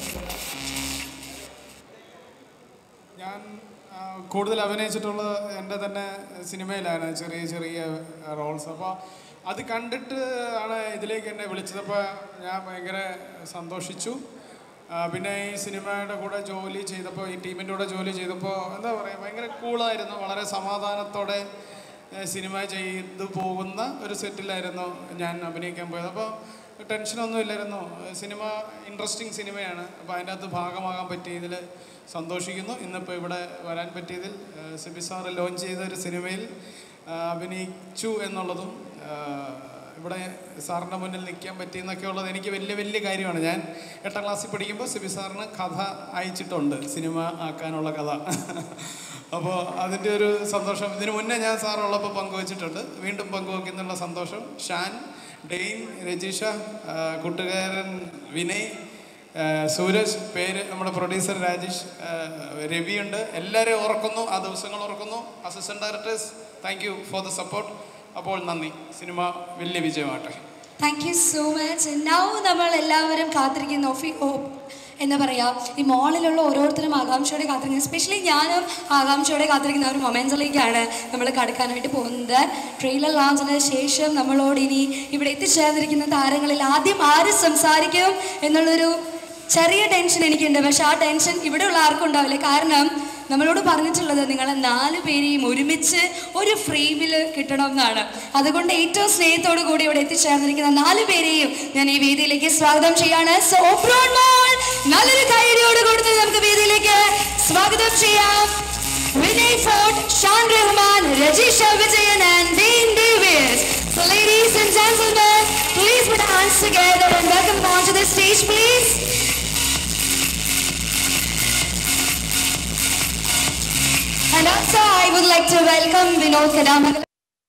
ഞാൻ ആ, കൂടുതൽ അഭിനയിച്ചിട്ടുള്ളത് എൻ്റെ തന്നെ സിനിമയിലാണ് ചെറിയ ചെറിയ റോൾസ് അപ്പോൾ അത് കണ്ടിട്ട് ആണ് ഇതിലേക്ക് എന്നെ വിളിച്ചതപ്പോൾ ഞാൻ ഭയങ്കര സന്തോഷിച്ചു ആ, പിന്നെ ഈ സിനിമയുടെ കൂടെ ജോലി ചെയ്തപ്പോൾ ഈ ടീമിൻ്റെ കൂടെ ജോലി ചെയ്തപ്പോൾ എന്താ പറയുക ഭയങ്കര കൂളായിരുന്നു വളരെ സമാധാനത്തോടെ ഏ, സിനിമ ചെയ്തു പോകുന്ന ഒരു സെറ്റിലായിരുന്നു ഞാൻ അഭിനയിക്കാൻ പോയത് അപ്പോൾ ടെൻഷനൊന്നും ഇല്ലായിരുന്നു സിനിമ ഇൻട്രസ്റ്റിംഗ് സിനിമയാണ് അപ്പോൾ അതിൻ്റെ അകത്ത് ഭാഗമാകാൻ പറ്റിയതിൽ സന്തോഷിക്കുന്നു ഇന്നിപ്പോൾ ഇവിടെ വരാൻ പറ്റിയതിൽ ആ, സിബി സാറ് ലോഞ്ച് ചെയ്ത ഒരു സിനിമയിൽ ആ, അഭിനയിച്ചു എന്നുള്ളതും ആ, ഇവിടെ സാറിൻ്റെ മുന്നിൽ നിൽക്കാൻ പറ്റിയെന്നൊക്കെ ഉള്ളത് എനിക്ക് വലിയ വലിയ കാര്യമാണ് ഞാൻ എട്ടാം ക്ലാസ്സിൽ പഠിക്കുമ്പോൾ സിബി സാറിന് കഥ അയച്ചിട്ടുണ്ട് സിനിമ ആക്കാനുള്ള കഥ അപ്പോൾ അതിൻ്റെ ഒരു സന്തോഷം ഇതിനു മുന്നേ ഞാൻ സാറുള്ളപ്പോൾ പങ്കുവച്ചിട്ടുണ്ട് വീണ്ടും പങ്കുവെക്കുന്നുള്ള സന്തോഷം ഷാൻ ഡെയിൻ രജീഷ ആ, കൂട്ടുകാരൻ വിനയ് ആ, സൂരജ് പേര് നമ്മുടെ പ്രൊഡ്യൂസർ രാജേഷ് ആ, രവിയുണ്ട് എല്ലാവരെയും ഓർക്കുന്നു ആ ദിവസങ്ങൾ ഓർക്കുന്നു assistant directors thank you for the support അപ്പോൾ നന്ദി സിനിമ വലിയ വിജയമാകട്ടെ thank you so much now നമ്മൾ എല്ലാവരും കാത്തിരിക്കുന്ന ഒഫി ഓ എന്താ പറയുക ഈ മോളിലുള്ള ഓരോരുത്തരും ആകാംക്ഷയോടെ കാത്തിരിക്കുന്നത് എസ്പെഷ്യലി ഞാനും ആകാംക്ഷയോടെ കാത്തിരിക്കുന്ന ഒരു മൊമെൻസിലേക്കാണ് നമ്മൾ കടക്കാനായിട്ട് പോകുന്നത് ട്രെയിലർ ലോഞ്ചിന് ശേഷം നമ്മളോട് ഇനി ഇവിടെ എത്തിച്ചേർന്നിരിക്കുന്ന താരങ്ങളിൽ ആദ്യം ആര് സംസാരിക്കും എന്നുള്ളൊരു ചെറിയ ടെൻഷൻ എനിക്കുണ്ട് പക്ഷെ ആ ടെൻഷൻ ഇവിടെയുള്ള ആർക്കും ഉണ്ടാവില്ല കാരണം നമ്മളോട് പറഞ്ഞിട്ടുള്ളത് നിങ്ങളെ നാല് പേരെയും ഒരുമിച്ച് ഒരു ഫ്രെയിമിൽ കിട്ടണം എന്നാണ് അതുകൊണ്ട് ഏറ്റവും സ്നേഹത്തോടു കൂടി ഇവിടെ എത്തിച്ചേർന്നിരിക്കുന്ന നാല് പേരെയും ഞാൻ ഈ വേദിയിലേക്ക് സ്വാഗതം ചെയ്യാണ് So, Oprah Mall, നല്ലൊരു കൈയടിയോട് കൊടുത്ത് നമുക്ക് വേദിയിലേക്ക് സ്വാഗതം ചെയ്യാം Vinay Forrt Shaan Rahman Rajisha Vijayan and Dean Davis So ladies and gentlemen, please put your hands together and welcome them onto the stage, please. And also, I would like to welcome Vinod Kadamagal.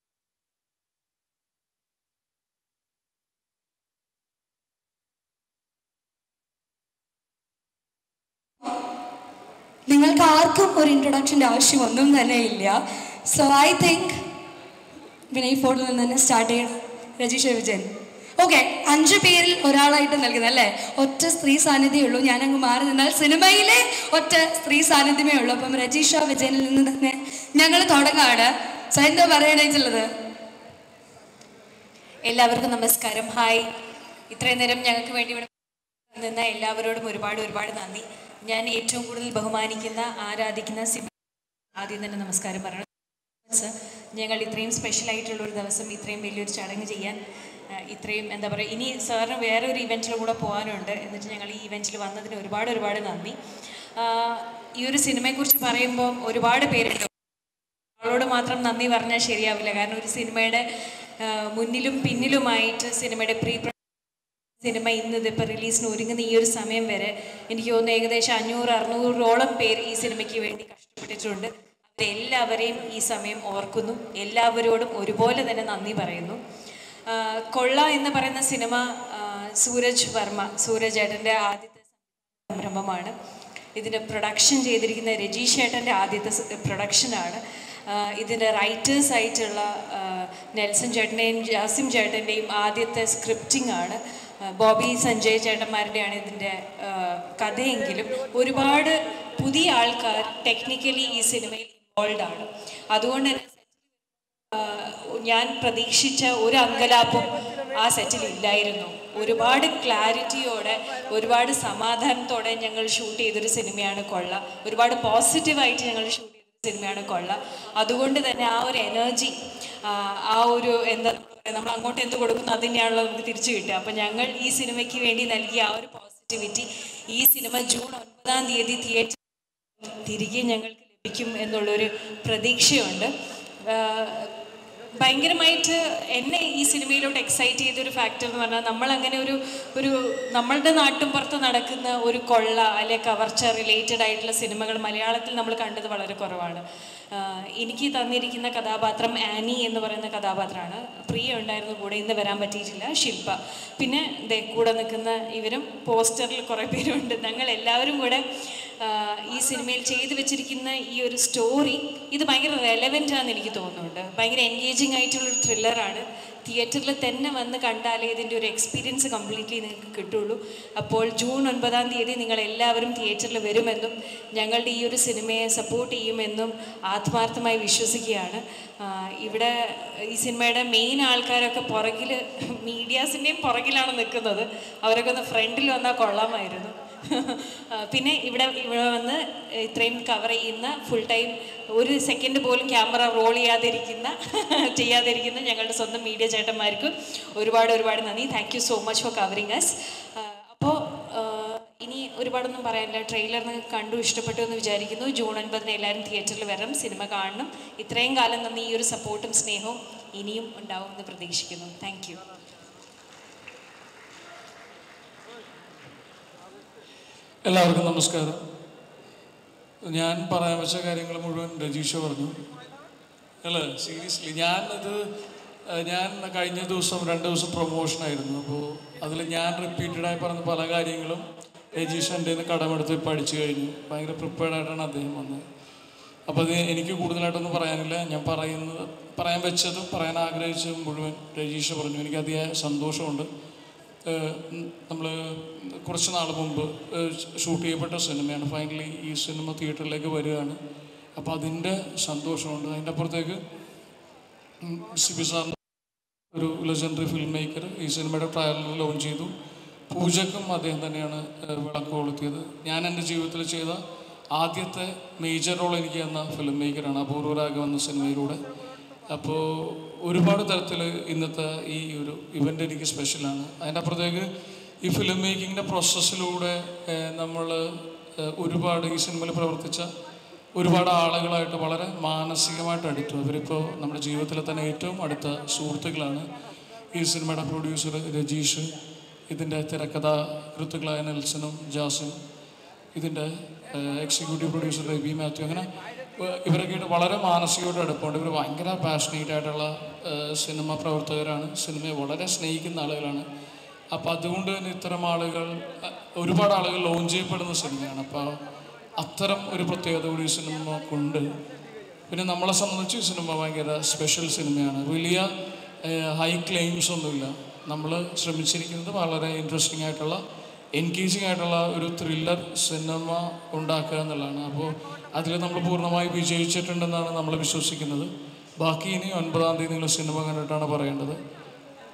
നിങ്ങൾക്ക് ആർക്കും ഒരു ഇൻട്രൊഡക്ഷൻ്റെ ആവശ്യമൊന്നും തന്നെ ഇല്ല സോ ഐ തിങ്ക് വിനയ് ഫോർട്ടിൽ നിന്ന് തന്നെ start ചെയ്യണം രജീഷ വിജയൻ ഓക്കെ അഞ്ച് പേരിൽ ഒരാളായിട്ട് നൽകുന്നത് അല്ലേ ഒറ്റ സ്ത്രീ സാന്നിധ്യമേ ഉള്ളൂ ഞാനങ്ങ് മാറി നിന്നാൽ സിനിമയിലെ ഒറ്റ സ്ത്രീ സാന്നിധ്യമേ ഉള്ളൂ അപ്പം രജീഷ വിജയനിൽ നിന്ന് തന്നെ ഞങ്ങൾ തുടങ്ങാണ് സോ എന്താ പറയാനായിട്ടുള്ളത് എല്ലാവർക്കും നമസ്കാരം ഹായ് ഇത്രയും നേരം ഞങ്ങൾക്ക് വേണ്ടി ഇവിടെ നിന്ന എല്ലാവരോടും ഒരുപാട് ഒരുപാട് നന്ദി ഞാൻ ഏറ്റവും കൂടുതൽ ബഹുമാനിക്കുന്ന ആരാധിക്കുന്ന സിബി ആദ്യം തന്നെ നമസ്കാരം പറയണം സർ ഞങ്ങൾ ഇത്രയും സ്പെഷ്യൽ ആയിട്ടുള്ള ഒരു ദിവസം ഇത്രയും വലിയൊരു ചടങ്ങ് ചെയ്യാൻ ആ, ഇത്രയും എന്താ പറയുക ഇനി സാറിന് വേറെ ഒരു ഇവൻറ്റിൽ കൂടെ പോകാനുണ്ട് എന്നിട്ട് ഞങ്ങൾ ഈ ഇവൻറ്റിൽ വന്നതിന് ഒരുപാട് ഒരുപാട് നന്ദി ആ, ഈ ഒരു സിനിമയെക്കുറിച്ച് പറയുമ്പോൾ ഒരുപാട് പേരുണ്ട് ആളോട് മാത്രം നന്ദി പറഞ്ഞാൽ ശരിയാവില്ല കാരണം ഒരു സിനിമയുടെ ആ, മുന്നിലും പിന്നിലുമായിട്ട് സിനിമയുടെ പ്രീ സിനിമ ഇന്ന് ഇതിപ്പോൾ റിലീസിന് ഒരുങ്ങുന്ന ഈ ഒരു സമയം വരെ എനിക്ക് തോന്നുന്നു ഏകദേശം അഞ്ഞൂറ് അറുന്നൂറോളം പേര് ഈ സിനിമയ്ക്ക് വേണ്ടി കഷ്ടപ്പെട്ടിട്ടുണ്ട് അവരെല്ലാവരെയും ഈ സമയം ഓർക്കുന്നു എല്ലാവരോടും ഒരുപോലെ തന്നെ നന്ദി പറയുന്നു ആ, കൊള്ള എന്ന് പറയുന്ന സിനിമ ആ, സൂരജ് വർമ്മ സൂരജ് ഏട്ടൻ്റെ ആദ്യത്തെ സംരംഭമാണ് ഇതിൻ്റെ പ്രൊഡക്ഷൻ ചെയ്തിരിക്കുന്ന രജീഷ് ഏട്ടൻ്റെ ആദ്യത്തെ സ് പ്രൊഡക്ഷനാണ് ആഹ് ഇതിൻ്റെ റൈറ്റേഴ്സ് ആയിട്ടുള്ള ആഹ് നെൽസൺ ചേട്ടൻ്റെയും ജാസിം ചേട്ടൻ്റെയും ആദ്യത്തെ സ്ക്രിപ്റ്റിംഗ് ആണ് ആഹ് ബോബി സഞ്ജയ് ചേട്ടന്മാരുടെയാണ് ഇതിൻ്റെ ആഹ് കഥയെങ്കിലും ഒരുപാട് പുതിയ ആൾക്കാർ ടെക്നിക്കലി ഈ സിനിമയിൽ ഇൻവോൾവ് ആണ് അതുകൊണ്ട് തന്നെ ആഹ് ഞാൻ പ്രതീക്ഷിച്ച ഒരു അങ്കലാപ്പും ആ സെറ്റിൽ ഇല്ലായിരുന്നു ഒരുപാട് ക്ലാരിറ്റിയോടെ ഒരുപാട് സമാധാനത്തോടെ ഞങ്ങൾ ഷൂട്ട് ചെയ്തൊരു സിനിമയാണ് കൊള്ള ഒരുപാട് പോസിറ്റീവായിട്ട് ഞങ്ങൾ ഷൂട്ട് ചെയ്തൊരു സിനിമയാണ് കൊള്ള അതുകൊണ്ട് തന്നെ ആ ഒരു എനർജി ആ ഒരു എന്താ പറയുക നമ്മൾ അങ്ങോട്ട് എന്ത് കൊടുക്കുന്നു അത് തന്നെയാണല്ലോ നമുക്ക് തിരിച്ചു കിട്ടുക അപ്പം ഞങ്ങൾ ഈ സിനിമയ്ക്ക് വേണ്ടി നൽകിയ ആ ഒരു പോസിറ്റിവിറ്റി ഈ സിനിമ ജൂൺ ഒൻപതാം തീയതി തിയേറ്റർ തിരികെ ഞങ്ങൾക്ക് ലഭിക്കും എന്നുള്ളൊരു പ്രതീക്ഷയുണ്ട് ആഹ് ഭയങ്കരമായിട്ട് എന്നെ ഈ സിനിമയിലോട്ട് എക്സൈറ്റ് ചെയ്തൊരു ഫാക്ടർ എന്ന് പറഞ്ഞാൽ നമ്മളങ്ങനെ ഒരു ഒരു നമ്മളുടെ നാട്ടും പുറത്ത് നടക്കുന്ന ഒരു കൊള്ള അല്ലെ കവർച്ച റിലേറ്റഡ് ആയിട്ടുള്ള സിനിമകൾ മലയാളത്തിൽ നമ്മൾ കണ്ടത് വളരെ കുറവാണ് ആഹ് എനിക്ക് തന്നിരിക്കുന്ന കഥാപാത്രം ആനി എന്ന് പറയുന്ന കഥാപാത്രമാണ് പ്രിയ ഉണ്ടായിരുന്നു കൂടെ ഇന്ന് വരാൻ പറ്റിയിട്ടില്ല ശില്പ പിന്നെ ദേ കൂടെ നിൽക്കുന്ന ഇവരും പോസ്റ്ററിൽ കുറേ പേരുണ്ട് ഞങ്ങൾ എല്ലാവരും കൂടെ ആഹ് ഈ സിനിമയിൽ ചെയ്തു വെച്ചിരിക്കുന്ന ഈ ഒരു സ്റ്റോറി ഇത് ഭയങ്കര റെലവെൻ്റ് ആണെന്ന് എനിക്ക് തോന്നുന്നുണ്ട് ഭയങ്കര എൻഗേജിങ് ആയിട്ടുള്ളൊരു ത്രില്ലറാണ് തിയേറ്ററിൽ തന്നെ വന്ന് കണ്ടാലേ ഇതിൻ്റെ ഒരു എക്സ്പീരിയൻസ് കംപ്ലീറ്റ്ലി നിങ്ങൾക്ക് കിട്ടുള്ളൂ അപ്പോൾ ജൂൺ ഒൻപതാം തീയതി നിങ്ങൾ എല്ലാവരും തിയേറ്ററിൽ വരുമെന്നും ഞങ്ങളുടെ ഈ ഒരു സിനിമയെ സപ്പോർട്ട് ചെയ്യുമെന്നും ആത്മാർത്ഥമായി വിശ്വസിക്കുകയാണ് ആഹ് ഇവിടെ ഈ സിനിമയുടെ മെയിൻ ആൾക്കാരൊക്കെ പുറകിൽ മീഡിയാസിൻ്റെയും പുറകിലാണ് നിൽക്കുന്നത് അവരൊക്കെ ഒന്ന് ഫ്രണ്ടിൽ വന്നാൽ കൊള്ളാമായിരുന്നു ആ, പിന്നെ ഇവിടെ ഇവിടെ വന്ന് ഇത്രയും കവർ ചെയ്യുന്ന ഫുൾ ടൈം ഒരു സെക്കൻഡ് പോലും ക്യാമറ റോൾ ചെയ്യാതിരിക്കുന്ന ചെയ്യാതിരിക്കുന്ന ഞങ്ങളുടെ സ്വന്തം മീഡിയ ചേട്ടന്മാർക്ക് ഒരുപാട് ഒരുപാട് നന്ദി thank you so much for covering us അപ്പോൾ ഇനി ഒരുപാടൊന്നും പറയാനില്ല ട്രെയിലർ നിങ്ങൾക്ക് കണ്ടു ഇഷ്ടപ്പെട്ടു എന്ന് വിചാരിക്കുന്നു ജൂൺ ഒൻപതിന് എല്ലാവരും തിയേറ്ററിൽ വരണം സിനിമ കാണണം ഇത്രയും കാലം നന്ദി ഈ ഒരു സപ്പോർട്ടും സ്നേഹവും ഇനിയും ഉണ്ടാവും എന്ന് പ്രതീക്ഷിക്കുന്നു താങ്ക് യു എല്ലാവർക്കും നമസ്കാരം ഞാൻ പറയാൻ വെച്ച കാര്യങ്ങൾ മുഴുവൻ രജീഷ പറഞ്ഞു അല്ല സീരിയസ്ലി ഞാനത് ഏഹ്, ഞാൻ കഴിഞ്ഞ ദിവസം രണ്ട് ദിവസം പ്രൊമോഷനായിരുന്നു അപ്പോൾ അതിൽ ഞാൻ റിപ്പീറ്റഡായി പറഞ്ഞ പല കാര്യങ്ങളും രജീഷ് എൻ്റെ നിന്ന് കടമെടുത്ത് പഠിച്ചു കഴിഞ്ഞു ഭയങ്കര പ്രിപ്പയർഡ് ആയിട്ടാണ് അദ്ദേഹം വന്നത് അപ്പോൾ അത് എനിക്ക് കൂടുതലായിട്ടൊന്നും പറയാനില്ല ഞാൻ പറയുന്നത് പറയാൻ വെച്ചതും പറയാൻ ആഗ്രഹിച്ചതും മുഴുവൻ രജീഷ് പറഞ്ഞു എനിക്ക് അതിയായ സന്തോഷമുണ്ട് നമ്മൾ കുറച്ച് നാൾ മുമ്പ് ഷൂട്ട് ചെയ്യപ്പെട്ട സിനിമയാണ് ഫൈനലി ഈ സിനിമ തിയേറ്ററിലേക്ക് വരികയാണ് അപ്പോൾ അതിൻ്റെ സന്തോഷമുണ്ട് അതിൻ്റെ അപ്പുറത്തേക്ക് ഉം, സിബി സാറിൻ്റെ ഒരു ലെജൻഡറി ഫിലിം മേക്കർ ഈ സിനിമയുടെ ട്രയലിൽ ലോഞ്ച് ചെയ്തു പൂജക്കും അദ്ദേഹം തന്നെയാണ് ഏഹ്, വിളക്ക് കൊളുത്തിയത് ഞാൻ എൻ്റെ ജീവിതത്തിൽ ചെയ്ത ആദ്യത്തെ മേജർ റോൾ എനിക്ക് തന്ന ഫിലിം മേക്കറാണ് അപൂർവരാഗം എന്ന സിനിമയിലൂടെ അപ്പോൾ ഒരുപാട് തരത്തിൽ ഇന്നത്തെ ഈ ഒരു ഇവൻ്റ് എനിക്ക് സ്പെഷ്യലാണ് അതിൻ്റെ അപ്പുറത്തേക്ക് ഈ ഫിലിം മേക്കിങ്ങിൻ്റെ പ്രോസസ്സിലൂടെ നമ്മൾ ഒരുപാട് ഈ സിനിമയിൽ പ്രവർത്തിച്ച ഒരുപാട് ആളുകളായിട്ട് വളരെ മാനസികമായിട്ട് അടുത്തു അവരിപ്പോൾ നമ്മുടെ ജീവിതത്തിലെ തന്നെ ഏറ്റവും അടുത്ത സുഹൃത്തുക്കളാണ് ഈ സിനിമയുടെ പ്രൊഡ്യൂസർ രജീഷ് ഇതിൻ്റെ തിരക്കഥാകൃത്തുക്കളായ നെൽസനും ജാസും ഇതിൻ്റെ എക്സിക്യൂട്ടീവ് പ്രൊഡ്യൂസർ രവി മാത്യു അങ്ങനെ ഏഹ്, ഇവരൊക്കെയായിട്ട് വളരെ മാനസികമായിട്ട് അടുപ്പമുണ്ട് ഇവർ ഭയങ്കര പാഷനേറ്റ് ആയിട്ടുള്ള ഏഹ്, സിനിമ പ്രവർത്തകരാണ് സിനിമയെ വളരെ സ്നേഹിക്കുന്ന ആളുകളാണ് അപ്പോൾ അതുകൊണ്ട് തന്നെ ഇത്തരം ആളുകൾ അഹ്, ഒരുപാട് ആളുകൾ ലോഞ്ച് ചെയ്യപ്പെടുന്ന സിനിമയാണ് അപ്പോൾ അത്തരം ഒരു പ്രത്യേകത കൂടി ഈ സിനിമക്കുണ്ട് പിന്നെ നമ്മളെ സംബന്ധിച്ച് ഈ സിനിമ ഭയങ്കര സ്പെഷ്യൽ സിനിമയാണ് വലിയ ഹൈ ക്ലെയിംസ് ഒന്നുമില്ല നമ്മൾ ശ്രമിച്ചിരിക്കുന്നത് വളരെ ഇൻട്രസ്റ്റിംഗ് ആയിട്ടുള്ള എൻഗേജിങ് ആയിട്ടുള്ള ഒരു ത്രില്ലർ സിനിമ ഉണ്ടാക്കുക എന്നുള്ളതാണ് അപ്പോൾ അതിൽ നമ്മൾ പൂർണ്ണമായി വിജയിച്ചിട്ടുണ്ടെന്നാണ് നമ്മൾ വിശ്വസിക്കുന്നത് ബാക്കി ഇനി ഒൻപതാം തീയതി നിങ്ങൾ സിനിമ കണ്ടിട്ടാണ് പറയേണ്ടത്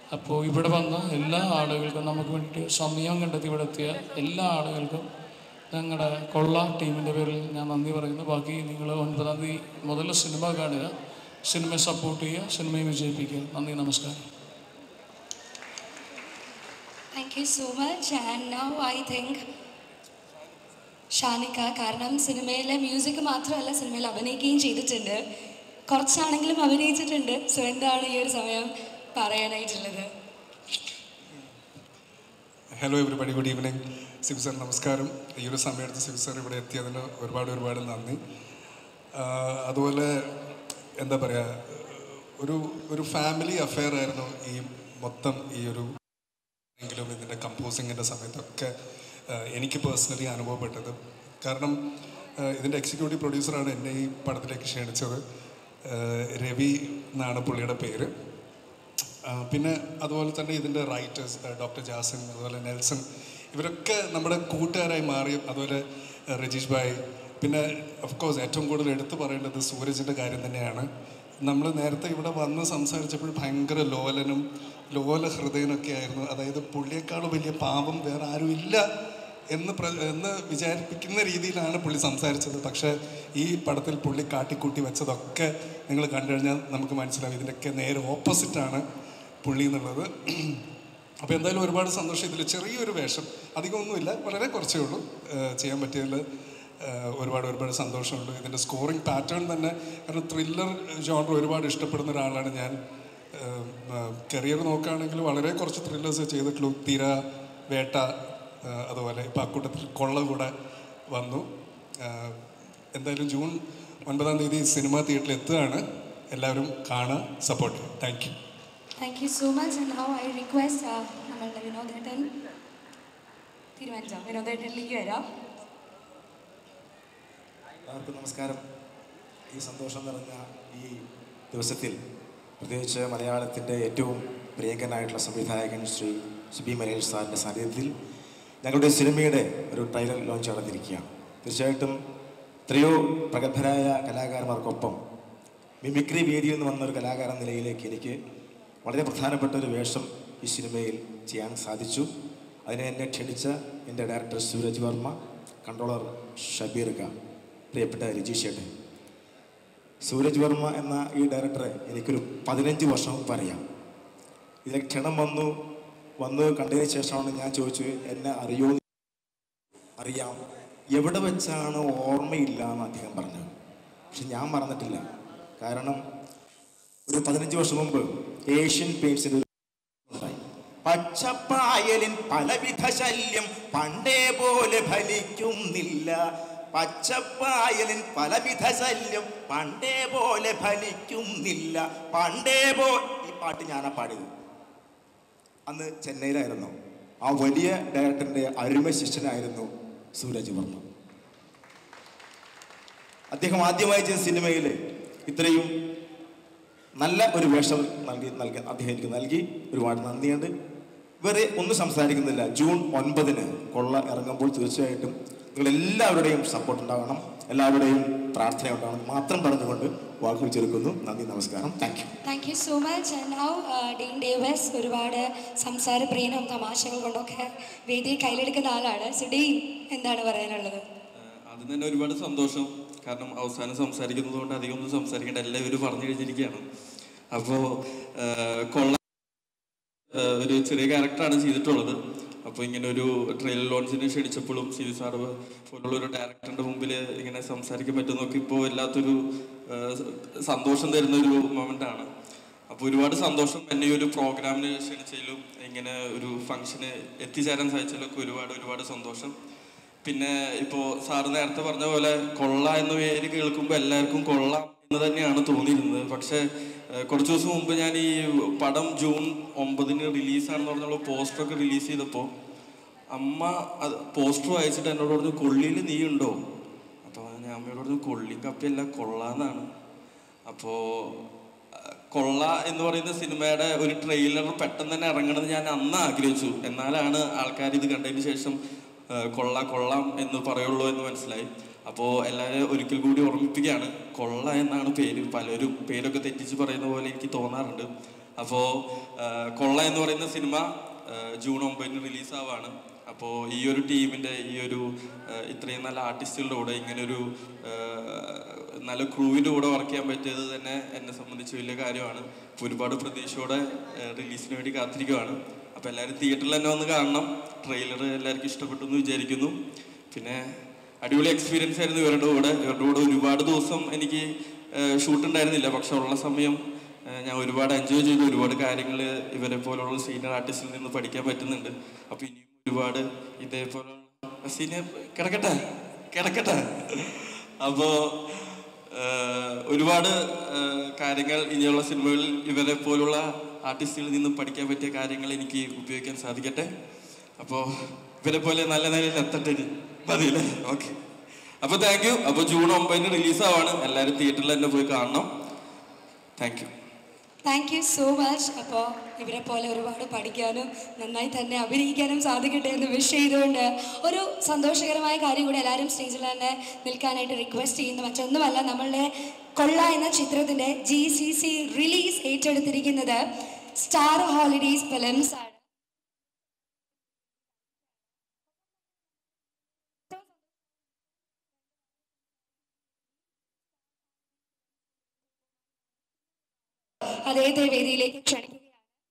അപ്പോൾ ഇവിടെ വന്ന എല്ലാ ആളുകൾക്കും നമുക്ക് വേണ്ടി സമയം കണ്ടെത്തി ഇവിടെ എത്തിയ എല്ലാ ആളുകൾക്കും ഞങ്ങളുടെ കൊള്ള ടീമിൻ്റെ പേരിൽ ഞാൻ നന്ദി പറയുന്നു ബാക്കി നിങ്ങൾ ഒൻപതാം തീയതി മുതൽ സിനിമ കാണുക സിനിമയെ സപ്പോർട്ട് ചെയ്യുക സിനിമയെ വിജയിപ്പിക്കുക നന്ദി നമസ്കാരം thank you so much and now I think ഷാനിക്ക കാരണം സിനിമയിലെ മ്യൂസിക് മാത്രമല്ല സിനിമയിൽ അഭിനയിക്കുകയും ചെയ്തിട്ടുണ്ട് കുറച്ചാണെങ്കിലും അഭിനയിച്ചിട്ടുണ്ട് സോ എന്താണ് ഈ ഒരു സമയം പറയാനായിട്ടുള്ളത് ഹലോ എവറിബഡി ഗുഡ് ഈവനിങ് സിബ് സാർ നമസ്കാരം ഈ ഒരു സമയത്ത് സിബ് സാർ ഇവിടെ എത്തിയതിന് ഒരുപാട് ഒരുപാട് നന്ദി ആഹ് അതുപോലെ എന്താ പറയുക ഒരു ഒരു ഫാമിലി അഫെയർ ആയിരുന്നു ഈ മൊത്തം ഈ ഒരു എങ്കിലും ഇതിൻ്റെ കമ്പോസിങ്ങിൻ്റെ സമയത്തൊക്കെ ആഹ് എനിക്ക് പേഴ്സണലി അനുഭവപ്പെട്ടത് കാരണം ആഹ് ഇതിൻ്റെ എക്സിക്യൂട്ടീവ് പ്രൊഡ്യൂസറാണ് എന്നെ ഈ പടത്തിലേക്ക് ക്ഷണിച്ചത് ആഹ് രവി എന്നാണ് പുള്ളിയുടെ പേര് ആ, പിന്നെ അതുപോലെ തന്നെ ഇതിൻ്റെ റൈറ്റേഴ്സ് ഡോക്ടർ ജാസിൻ അതുപോലെ നെൽസൺ ഇവരൊക്കെ നമ്മുടെ കൂട്ടുകാരായി മാറി അതുപോലെ ആ, രജീഷ് ഭായ് പിന്നെ കോഴ്സ് ഏറ്റവും കൂടുതൽ എടുത്തു പറയേണ്ടത് സൂരജിൻ്റെ കാര്യം തന്നെയാണ് നമ്മൾ നേരത്തെ ഇവിടെ വന്ന് സംസാരിച്ചപ്പോൾ ഭയങ്കര ലോലനും ലോല ഹൃദയനൊക്കെ ആയിരുന്നു അതായത് പുള്ളിയേക്കാളും വലിയ പാപം വേറെ ആരും ഇല്ല എന്ന് പ്ര എന്ന് വിചാരിപ്പിക്കുന്ന രീതിയിലാണ് പുള്ളി സംസാരിച്ചത് പക്ഷേ ഈ പടത്തിൽ പുള്ളി കാട്ടിക്കൂട്ടി വെച്ചതൊക്കെ നിങ്ങൾ കണ്ടു കഴിഞ്ഞാൽ നമുക്ക് മനസ്സിലാവും ഇതിൻ്റെയൊക്കെ നേരെ ഓപ്പോസിറ്റാണ് പുള്ളി എന്നുള്ളത് അപ്പോൾ എന്തായാലും ഒരുപാട് സന്തോഷം ഇതിൽ ചെറിയൊരു വേഷം അധികമൊന്നുമില്ല വളരെ കുറച്ചേ ഉള്ളൂ ഏഹ് ചെയ്യാൻ പറ്റിയതിൽ ഏഹ് ഒരുപാട് ഒരുപാട് സന്തോഷമുണ്ട് ഇതിൻ്റെ സ്കോറിംഗ് പാറ്റേൺ തന്നെ കാരണം ത്രില്ലർ ജോണർ ഒരുപാട് ഇഷ്ടപ്പെടുന്ന ഒരാളാണ് ഞാൻ കരിയർ നോക്കുകയാണെങ്കിൽ വളരെ കുറച്ച് ത്രില്ലേഴ്സ് ചെയ്തിട്ടുള്ളൂ തീര വേട്ട ഏഹ് അതുപോലെ ഇപ്പോൾ അക്കൂട്ടത്തിൽ കൊള്ള കൂടെ വന്നു ഏഹ് എന്തായാലും ജൂൺ ഒൻപതാം തീയതി സിനിമ തിയേറ്ററിൽ എത്തുകയാണ് എല്ലാവരും കാണുക സപ്പോർട്ട് ചെയ്യുക thank you thank you so much and now I request നമ്മളുടെ വിനോദേട്ടൻ തീരുമാനിച്ചോ വിനോദേട്ടനിലേക്ക് വരാം എല്ലാവർക്കും നമസ്കാരം ഈ സന്തോഷം നിറഞ്ഞ ഈ ദിവസത്തിൽ പ്രത്യേകിച്ച് മലയാളത്തിൻ്റെ ഏറ്റവും പ്രിയങ്കനായിട്ടുള്ള സംവിധായകൻ ശ്രീ സുബി മലയിൽ സാറിൻ്റെ സാന്നിധ്യത്തിൽ ഞങ്ങളുടെ സിനിമയുടെ ഒരു ട്രെയിലർ ലോഞ്ച് നടന്നിരിക്കുകയാണ് തീർച്ചയായിട്ടും എത്രയോ പ്രഗത്ഭരായ കലാകാരന്മാർക്കൊപ്പം മിമിക്രി വേദിയിൽ നിന്ന് വന്ന ഒരു കലാകാരൻ എന്ന നിലയിലേക്ക് എനിക്ക് വളരെ പ്രധാനപ്പെട്ട ഒരു വേഷം ഈ സിനിമയിൽ ചെയ്യാൻ സാധിച്ചു അതിനെ എന്നെ ക്ഷണിച്ച എൻ്റെ ഡയറക്ടർ സൂരജ് വർമ്മ കൺട്രോളർ ഷബീർ ഖാൻ പ്രിയപ്പെട്ട രജീഷ് ചേട്ടൻ സൂരജ് വർമ്മ എന്ന ഈ ഡയറക്ടറെ എനിക്കൊരു പതിനഞ്ച് വർഷം മുമ്പ് അറിയാം ഇതിലെ ക്ഷണം വന്നു വന്ന് കണ്ടതിന് ശേഷമാണ് ഞാൻ ചോദിച്ചു എന്നെ അറിയോ അറിയാം എവിടെ വെച്ചാണ് ഓർമ്മയില്ല എന്ന് അദ്ദേഹം പറഞ്ഞു പക്ഷെ ഞാൻ മറന്നിട്ടില്ല കാരണം ഒരു പതിനഞ്ച് വർഷം മുമ്പ് ഏഷ്യൻ പെയിൻസിൻ്റെ ഉണ്ടായി പച്ചപ്പായലിൻ പലവിധ ശല്യം പണ്ടേ പോലെ ഫലിക്കുന്നില്ല പച്ചപ്പായലിൻ പലവിധ ശല്യം പണ്ടേ പോലെ ഫലിക്കുന്നില്ല പണ്ടേ പോ ഈ പാട്ട് ഞാനാ പാടിയത് അന്ന് ചെന്നൈയിലായിരുന്നു ആ വലിയ ഡയറക്ടറിന്റെ അരുമ ശിഷ്യനായിരുന്നു സൂരജ് വർമ്മ അദ്ദേഹം ആദ്യമായി ചെയ്ത സിനിമയിൽ ഇത്രയും നല്ല ഒരു വേഷം നൽകി നൽകി അദ്ദേഹം എനിക്ക് നൽകി ഒരുപാട് നന്ദിയുണ്ട് വേറെ ഒന്നും സംസാരിക്കുന്നില്ല ജൂൺ ഒൻപതിന് കൊള്ള ഇറങ്ങുമ്പോൾ തീർച്ചയായിട്ടും നിങ്ങൾ എല്ലാവരുടെയും സപ്പോർട്ട് ഉണ്ടാകണം എല്ലാവരുടെയും പ്രാർത്ഥന ഉണ്ടാകണം മാത്രം പറഞ്ഞുകൊണ്ട് വാക്കുകൾ ചെറുക്കുന്നു നന്ദി നമസ്കാരം thank you thank you so much and now Dean Davis ഒരുപാട് സംസാരപ്രിയനും തമാശകൾ കൊണ്ടൊക്കെ വേദിയെ കയ്യിലെടുക്കുന്ന ആളാണ് സോ ഡീൻ എന്താണ് പറയാനുള്ളത് ആദ്യം തന്നെ ഒരുപാട് സന്തോഷം കാരണം അവസാനം സംസാരിക്കുന്നത് കൊണ്ട് അധികം ഒന്നും സംസാരിക്കേണ്ട എല്ലാവരും പറഞ്ഞു കഴിഞ്ഞിരിക്കുകയാണ് അപ്പോൾ കൊള്ള ആ, ഒരു ചെറിയ ക്യാരക്ടറാണ് ചെയ്തിട്ടുള്ളത് അപ്പോൾ ഇങ്ങനെ ഒരു ട്രെയിലർ ലോഞ്ചിന് ക്ഷണിച്ചപ്പോഴും സി സാറ് പോലുള്ള ഒരു ഡയറക്ടറിന്റെ മുമ്പിൽ ഇങ്ങനെ സംസാരിക്കാൻ പറ്റുന്നതൊക്കെ ഇപ്പോൾ വല്ലാത്തൊരു ആ, സന്തോഷം തരുന്ന ഒരു മൊമെന്റ് ആണ് അപ്പോൾ ഒരുപാട് സന്തോഷം എന്നെ ഈ ഒരു പ്രോഗ്രാമിന് ക്ഷണിച്ചതിലും ഇങ്ങനെ ഒരു ഫംഗ്ഷന് എത്തിച്ചേരാൻ സാധിച്ചതിലൊക്കെ ഒരുപാട് ഒരുപാട് സന്തോഷം പിന്നെ ഇപ്പോൾ സാറ് നേരത്തെ പറഞ്ഞ പോലെ കൊള്ള എന്ന പേര് കേൾക്കുമ്പോൾ എല്ലാവർക്കും കൊള്ളാം എന്ന് തന്നെയാണ് തോന്നിയിരുന്നത് പക്ഷേ ഏഹ്, കുറച്ച് ദിവസം മുമ്പ് ഞാൻ ഈ പടം ജൂൺ ഒമ്പതിന് റിലീസാണെന്ന് പറഞ്ഞുള്ള പോസ്റ്ററൊക്കെ റിലീസ് ചെയ്തപ്പോൾ അമ്മ അത് പോസ്റ്റർ വായിച്ചിട്ട് എന്നോട് പറഞ്ഞു കൊള്ളിയിൽ നീ ഉണ്ടോ അപ്പോൾ ഞാൻ അമ്മയോട് പറഞ്ഞു കൊള്ളി കപ്പിയല്ല കൊള്ളാന്നാണ് അപ്പോൾ കൊള്ള എന്ന് പറയുന്ന സിനിമയുടെ ഒരു ട്രെയിലർ പെട്ടെന്ന് തന്നെ ഇറങ്ങണമെന്ന് ഞാൻ അന്ന് ആഗ്രഹിച്ചു എന്നാലാണ് ആൾക്കാർ ഇത് കണ്ടതിന് ശേഷം ആ, കൊള്ള കൊള്ളാം എന്ന് പറയുള്ളൂ എന്ന് മനസ്സിലായി അപ്പോൾ എല്ലാവരും ഒരിക്കൽ കൂടി ഓർമ്മിപ്പിക്കുകയാണ് കൊള്ള എന്നാണ് പേര് പലരും പേരൊക്കെ തെറ്റിച്ച് പറയുന്ന പോലെ എനിക്ക് തോന്നാറുണ്ട് അപ്പോൾ കൊള്ള എന്ന് പറയുന്ന സിനിമ ആ, ജൂൺ ഒമ്പതിന് റിലീസാവാണ് അപ്പോൾ ഈ ഒരു ടീമിൻ്റെ ഈ ഒരു ആ, ഇത്രയും നല്ല ആർട്ടിസ്റ്റുകളുടെ കൂടെ ഇങ്ങനൊരു ആ, നല്ല ക്രൂവിൻ്റെ കൂടെ വർക്ക് ചെയ്യാൻ പറ്റിയത് തന്നെ എന്നെ സംബന്ധിച്ച് വലിയ കാര്യമാണ് അപ്പോൾ ഒരുപാട് പ്രതീക്ഷയോടെ റിലീസിന് വേണ്ടി കാത്തിരിക്കുവാണ് അപ്പോൾ എല്ലാവരും തിയേറ്ററിൽ തന്നെ വന്ന് കാണണം ട്രെയിലർ എല്ലാവർക്കും ഇഷ്ടപ്പെട്ടു എന്ന് വിചാരിക്കുന്നു പിന്നെ അടിപൊളി എക്സ്പീരിയൻസ് ആയിരുന്നു ഇവരുടെ കൂടെ ഇവരുടെ കൂടെ ഒരുപാട് ദിവസം എനിക്ക് ഷൂട്ട് ഉണ്ടായിരുന്നില്ല പക്ഷെ ഉള്ള സമയം ആ, ഞാൻ ഒരുപാട് എൻജോയ് ചെയ്തു ഒരുപാട് കാര്യങ്ങൾ ഇവരെ പോലുള്ള സീനിയർ ആർട്ടിസ്റ്റിൽ നിന്ന് പഠിക്കാൻ പറ്റുന്നുണ്ട് അപ്പോൾ ഇനിയും ഒരുപാട് ഇതേപോലുള്ള സീനിയർ കിടക്കട്ടെ കിടക്കട്ടെ അപ്പോൾ ഒരുപാട് ആ, കാര്യങ്ങൾ ഇനിയുള്ള സിനിമകളിൽ ഇവരെ പോലുള്ള ആർട്ടിസ്റ്റുകളിൽ നിന്നും പഠിക്കാൻ പറ്റിയ കാര്യങ്ങൾ എനിക്ക് ഉപയോഗിക്കാൻ സാധിക്കട്ടെ അപ്പോൾ ഇവരെ പോലെ നല്ല നിലയിൽ എത്തട്ടെ ഇനി. മതിയല്ലേ ഓക്കെ അപ്പോൾ താങ്ക് യു അപ്പോൾ ജൂൺ ഒമ്പതിന് റിലീസാവാണ് എല്ലാവരും തിയേറ്ററിൽ തന്നെ പോയി കാണണം thank you thank you so much അപ്പോൾ ഇവരെ പോലെ ഒരുപാട് പഠിക്കാനും നന്നായി തന്നെ അഭിനയിക്കാനും സാധിക്കട്ടെ എന്ന് വിഷ് ചെയ്തുകൊണ്ട് ഒരു സന്തോഷകരമായ കാര്യം കൂടി എല്ലാവരും സ്റ്റേജിൽ തന്നെ നിൽക്കാനായിട്ട് റിക്വസ്റ്റ് ചെയ്യുന്നു മറ്റൊന്നുമല്ല നമ്മളുടെ കൊള്ള എന്ന ചിത്രത്തിൻ്റെ ജി സി സി റിലീസ് ഏറ്റെടുത്തിരിക്കുന്നത് സ്റ്റാർ ഹോളിഡേയ്സ് ഫിലിംസ് ആണ് അദ്ദേഹത്തെ വേദിയിലേക്ക് ക്ഷണിക്കുക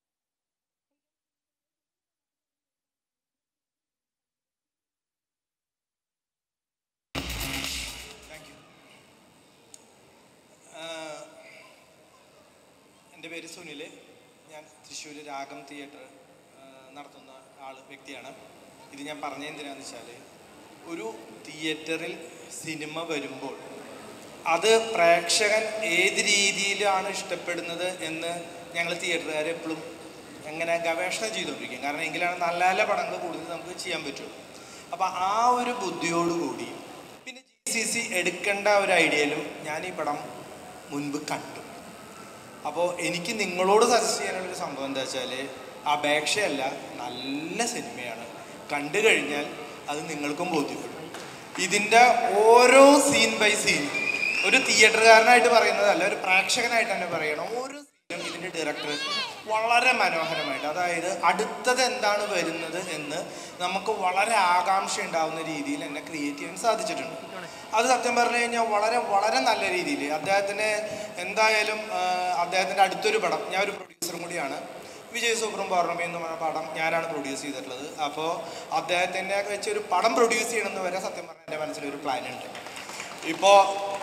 എൻ്റെ പേര് സുനിൽ ഞാൻ തൃശ്ശൂർ രാഗം തിയേറ്റർ ആ, നടത്തുന്ന ആൾ വ്യക്തിയാണ് ഇത് ഞാൻ പറഞ്ഞ എന്തിനാന്ന് വെച്ചാൽ ഒരു തിയേറ്ററിൽ സിനിമ വരുമ്പോൾ അത് പ്രേക്ഷകൻ ഏത് രീതിയിലാണ് ഇഷ്ടപ്പെടുന്നത് എന്ന് ഞങ്ങൾ തിയേറ്ററുകാർ എപ്പോഴും എങ്ങനെ ഗവേഷണം ചെയ്തുകൊണ്ടിരിക്കും കാരണം എങ്കിലാണ് നല്ല നല്ല പടങ്ങൾ കൂടുതൽ നമുക്ക് ചെയ്യാൻ പറ്റുള്ളൂ അപ്പോൾ ആ ഒരു ബുദ്ധിയോടുകൂടി പിന്നെ ജി സി സി എടുക്കേണ്ട ഒരു ഐഡിയയിലും ഞാൻ ഈ പടം മുൻപ് കണ്ടു അപ്പോൾ എനിക്ക് നിങ്ങളോട് സജസ്റ്റ് ചെയ്യാനുള്ളൊരു സംഭവം എന്താ വെച്ചാൽ അപേക്ഷയല്ല നല്ല സിനിമയാണ് കണ്ടു കഴിഞ്ഞാൽ അത് നിങ്ങൾക്കും ബോധ്യപ്പെടും ഇതിൻ്റെ ഓരോ സീൻ ബൈ സീൻ ഒരു തിയേറ്ററുകാരനായിട്ട് പറയുന്നതല്ല ഒരു പ്രേക്ഷകനായിട്ട് തന്നെ പറയണം ഓരോ സീനും ഇതിൻ്റെ ഡയറക്ടർ വളരെ മനോഹരമായിട്ട് അതായത് അടുത്തത് എന്താണ് വരുന്നത് എന്ന് നമുക്ക് വളരെ ആകാംക്ഷ ഉണ്ടാവുന്ന രീതിയിൽ എന്നെ ക്രിയേറ്റ് ചെയ്യാൻ സാധിച്ചിട്ടുണ്ട് അത് സത്യം പറഞ്ഞു കഴിഞ്ഞാൽ വളരെ വളരെ നല്ല രീതിയിൽ അദ്ദേഹത്തിന് എന്തായാലും ആ, അദ്ദേഹത്തിൻ്റെ അടുത്തൊരു പടം ഞാൻ ഒരു പ്രൊഡ്യൂസറും കൂടിയാണ് വിജയ് സൂപ്രം പൗർണമി എന്ന് പറഞ്ഞ പടം ഞാനാണ് പ്രൊഡ്യൂസ് ചെയ്തിട്ടുള്ളത് അപ്പോൾ അദ്ദേഹത്തിൻ്റെ വെച്ച് ഒരു പടം പ്രൊഡ്യൂസ് ചെയ്യണമെന്ന് വരെ സത്യം പറഞ്ഞാൽ എൻ്റെ മനസ്സിലൊരു പ്ലാൻ ഉണ്ട് ഇപ്പോൾ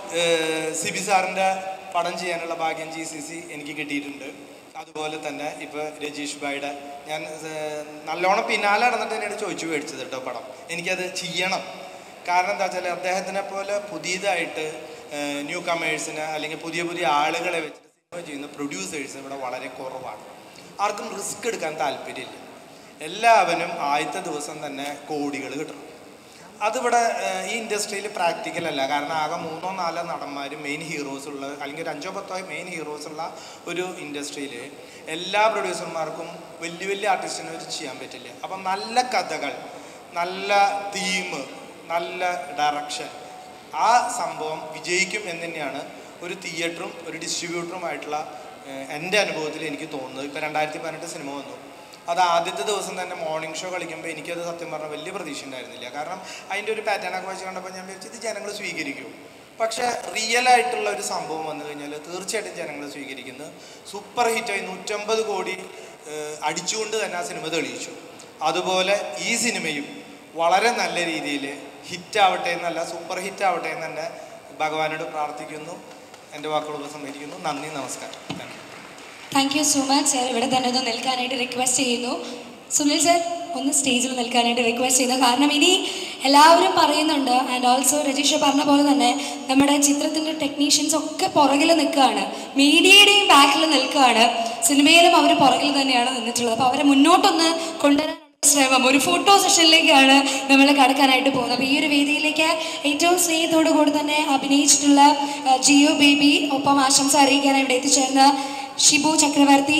സിബി സാറിൻ്റെ പടം ചെയ്യാനുള്ള ഭാഗ്യം ജി സി സി എനിക്ക് കിട്ടിയിട്ടുണ്ട് അതുപോലെ തന്നെ ഇപ്പോൾ രജീഷ് ഭായിയുടെ ഞാൻ ഏഹ്, നല്ലോണം പിന്നാലെ നടന്നിട്ട് എന്നോട് ചോദിച്ചു മേടിച്ചത് കേട്ടോ പടം എനിക്കത് ചെയ്യണം കാരണം എന്താ വെച്ചാൽ അദ്ദേഹത്തിനെ പോലെ പുതിയതായിട്ട് ന്യൂ കമേഴ്സിനെ അല്ലെങ്കിൽ പുതിയ പുതിയ ആളുകളെ വെച്ചിട്ട് സിനിമ ചെയ്യുന്ന പ്രൊഡ്യൂസേഴ്സ് ഇവിടെ വളരെ കുറവാണ് ആർക്കും റിസ്ക് എടുക്കാൻ താല്പര്യമില്ല എല്ലാവരും ആദ്യത്തെ ദിവസം തന്നെ കോടികൾ കിട്ടണം അതിവിടെ ഏഹ്, ഈ ഇൻഡസ്ട്രിയിൽ പ്രാക്ടിക്കൽ അല്ല കാരണം ആകെ മൂന്നോ നാലോ നടന്മാർ മെയിൻ ഹീറോസ് ഉള്ള അല്ലെങ്കിൽ ഒരു അഞ്ചോ പത്തോ മെയിൻ ഹീറോസ് ഉള്ള ഒരു ഇൻഡസ്ട്രിയിൽ എല്ലാ പ്രൊഡ്യൂസർമാർക്കും വലിയ വലിയ ആർട്ടിസ്റ്റിനെ വെച്ച് ചെയ്യാൻ പറ്റില്ല അപ്പം നല്ല കഥകൾ നല്ല തീം നല്ല ഡയറക്ഷൻ ആ സംഭവം വിജയിക്കും എന്ന് തന്നെയാണ് ഒരു തിയേറ്ററും ഒരു ഡിസ്ട്രിബ്യൂട്ടറുമായിട്ടുള്ള ഏഹ്, എൻ്റെ അനുഭവത്തിൽ എനിക്ക് തോന്നുന്നത് ഇപ്പോൾ രണ്ടായിരത്തി പതിനെട്ട് സിനിമ വന്നു അത് ആദ്യത്തെ ദിവസം തന്നെ മോർണിംഗ് ഷോ കളിക്കുമ്പോൾ എനിക്കത് സത്യം പറഞ്ഞാൽ വലിയ പ്രതീക്ഷ ഉണ്ടായിരുന്നില്ല കാരണം അതിൻ്റെ ഒരു പാറ്റേണൊക്കെ വെച്ച് കണ്ടപ്പോൾ ഞാൻ വിചാരിച്ചു ഇത് ജനങ്ങൾ സ്വീകരിക്കും പക്ഷേ റിയൽ ആയിട്ടുള്ള ഒരു സംഭവം വന്നു കഴിഞ്ഞാൽ തീർച്ചയായിട്ടും ജനങ്ങൾ സ്വീകരിക്കുന്നത് സൂപ്പർ ഹിറ്റായി നൂറ്റമ്പത് കോടി ഏഹ്, അടിച്ചുകൊണ്ട് തന്നെ ആ സിനിമ തെളിയിച്ചു അതുപോലെ ഈ സിനിമയും വളരെ നല്ല രീതിയിൽ ഹിറ്റാവട്ടെ എന്നല്ല സൂപ്പർ ഹിറ്റ് ആവട്ടെ എന്ന് തന്നെ ഭഗവാനോട് പ്രാർത്ഥിക്കുന്നു എൻ്റെ വാക്കുകൾ ഉപസംഹരിക്കുന്നു നന്ദി നമസ്കാരം thank you thank you so much sir ഇവിടെ തന്നെ ഒന്ന് നിൽക്കാനായിട്ട് റിക്വസ്റ്റ് ചെയ്യുന്നു സുനിൽ സർ ഒന്ന് സ്റ്റേജിൽ നിൽക്കാനായിട്ട് റിക്വസ്റ്റ് ചെയ്യുന്നു കാരണം ഇനി എല്ലാവരും പറയുന്നുണ്ട് ആൻഡ് ഓൾസോ രജീഷ പറഞ്ഞ പോലെ തന്നെ നമ്മുടെ ചിത്രത്തിൻ്റെ ടെക്നീഷ്യൻസ് ഒക്കെ പുറകിൽ നിൽക്കുകയാണ് മീഡിയയുടെയും ബാക്കിൽ നിൽക്കുകയാണ് സിനിമയിലും അവർ പുറകിൽ തന്നെയാണ് നിന്നിട്ടുള്ളത് അപ്പോൾ അവരെ മുന്നോട്ടൊന്ന് കൊണ്ടുവരാൻ ശ്രമം ഒരു ഫോട്ടോ സെഷനിലേക്കാണ് നമ്മൾ കടക്കാനായിട്ട് പോകുന്നത് അപ്പോൾ ഈ ഒരു വേദിയിലേക്ക് ഏറ്റവും സ്നേഹത്തോടു കൂടി തന്നെ അഭിനയിച്ചിട്ടുള്ള ആ, ജിയോ ബേബി ഒപ്പം ആശംസ അറിയിക്കാൻ ഇവിടെ എത്തിച്ചേർന്ന Shibu Chakravarthy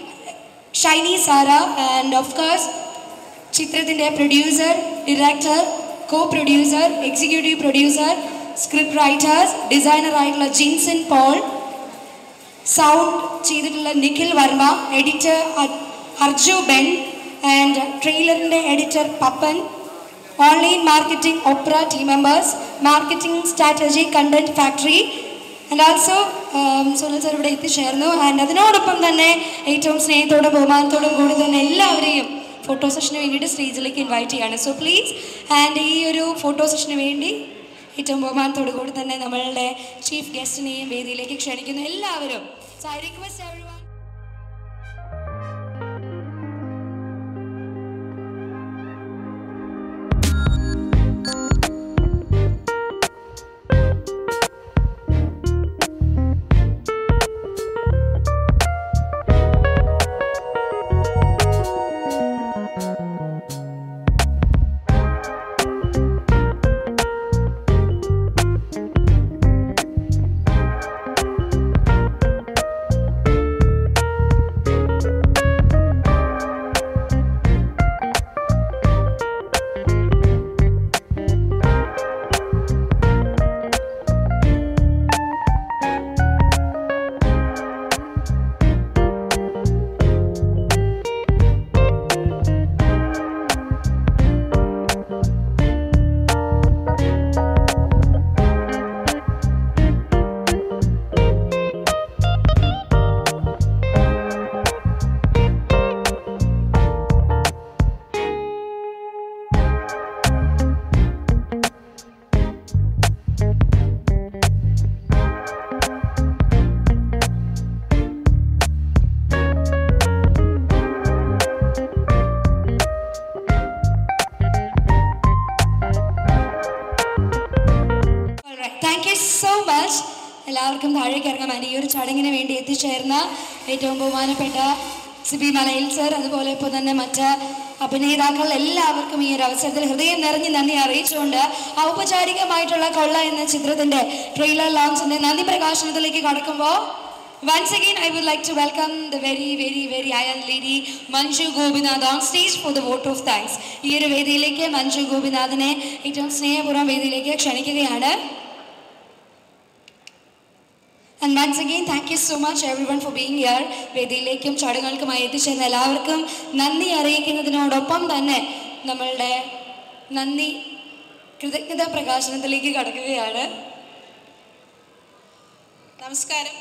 Shiny Sara and of course ചിത്രത്തിൻ്റെ producer director co producer executive producer script writers designer ആയിട്ടുള്ള ജിൻസൺ പോൾ സൗണ്ട് ചെയ്തിട്ടുള്ള നിഖിൽ വർമ്മ എഡിറ്റർ അർജു ബെൻ ആൻഡ് ട്രെയിലറിൻ്റെ എഡിറ്റർ പപ്പൻ ഓൺലൈൻ മാർക്കറ്റിംഗ് ഒപ്ര team members marketing strategy content factory and also Sunil sir ഇവിടെ എത്തിച്ചേർന്നു ആൻഡ് അതിനോടൊപ്പം തന്നെ ഏറ്റവും സ്നേഹത്തോടും ബഹുമാനത്തോടും കൂടി തന്നെ എല്ലാവരെയും ഫോട്ടോ സെഷന് വേണ്ടിയിട്ട് സ്റ്റേജിലേക്ക് ഇൻവൈറ്റ് ചെയ്യാണ് സോ പ്ലീസ് ആൻഡ് ഈ ഒരു ഫോട്ടോ സെഷന് വേണ്ടി ഏറ്റവും ബഹുമാനത്തോടു കൂടി തന്നെ നമ്മളുടെ ചീഫ് ഗസ്റ്റിനെയും വേദിയിലേക്ക് ക്ഷണിക്കുന്നു എല്ലാവരും so I request every thank you so much എല്ലാവർക്കും താഴേക്ക് ഇറങ്ങാം ആൻഡ് ഈ ഒരു ചടങ്ങിന് വേണ്ടി എത്തിച്ചേർന്ന ഏറ്റവും ബഹുമാനപ്പെട്ട സിബി മലയിൽ സർ അതുപോലെ ഇപ്പോൾ തന്നെ മറ്റ് അഭിനേതാക്കൾ എല്ലാവർക്കും ഈ ഒരു അവസരത്തിൽ ഹൃദയം നിറഞ്ഞ് നന്ദി അറിയിച്ചുകൊണ്ട് ഔപചാരികമായിട്ടുള്ള കൊള്ള എന്ന ചിത്രത്തിന്റെ ട്രെയിലർ ലോഞ്ചിന്റെ നന്ദി പ്രകാശനത്തിലേക്ക് കടക്കുമ്പോൾ Once again, I would like to welcome the very, very, very iron lady Manju Gobinath on stage for the vote of thanks. ഈ ഒരു വേദിയിലേക്ക് മഞ്ജു ഗോപിനാഥിനെ ഏറ്റവും സ്നേഹപൂർവ്വം വേദിയിലേക്ക് ക്ഷണിക്കുകയാണ് and once again thank you so much everyone for being here വേദിയിലേക്കും ചടങ്ങുകൾക്കുമായി എത്തിച്ചേർന്ന എല്ലാവർക്കും നന്ദി അറിയിക്കുന്നതിനോടൊപ്പം തന്നെ നമ്മളുടെ നന്ദി കൃതജ്ഞതാ പ്രകാശനത്തിലേക്ക് കടക്കുകയാണ് നമസ്കാരം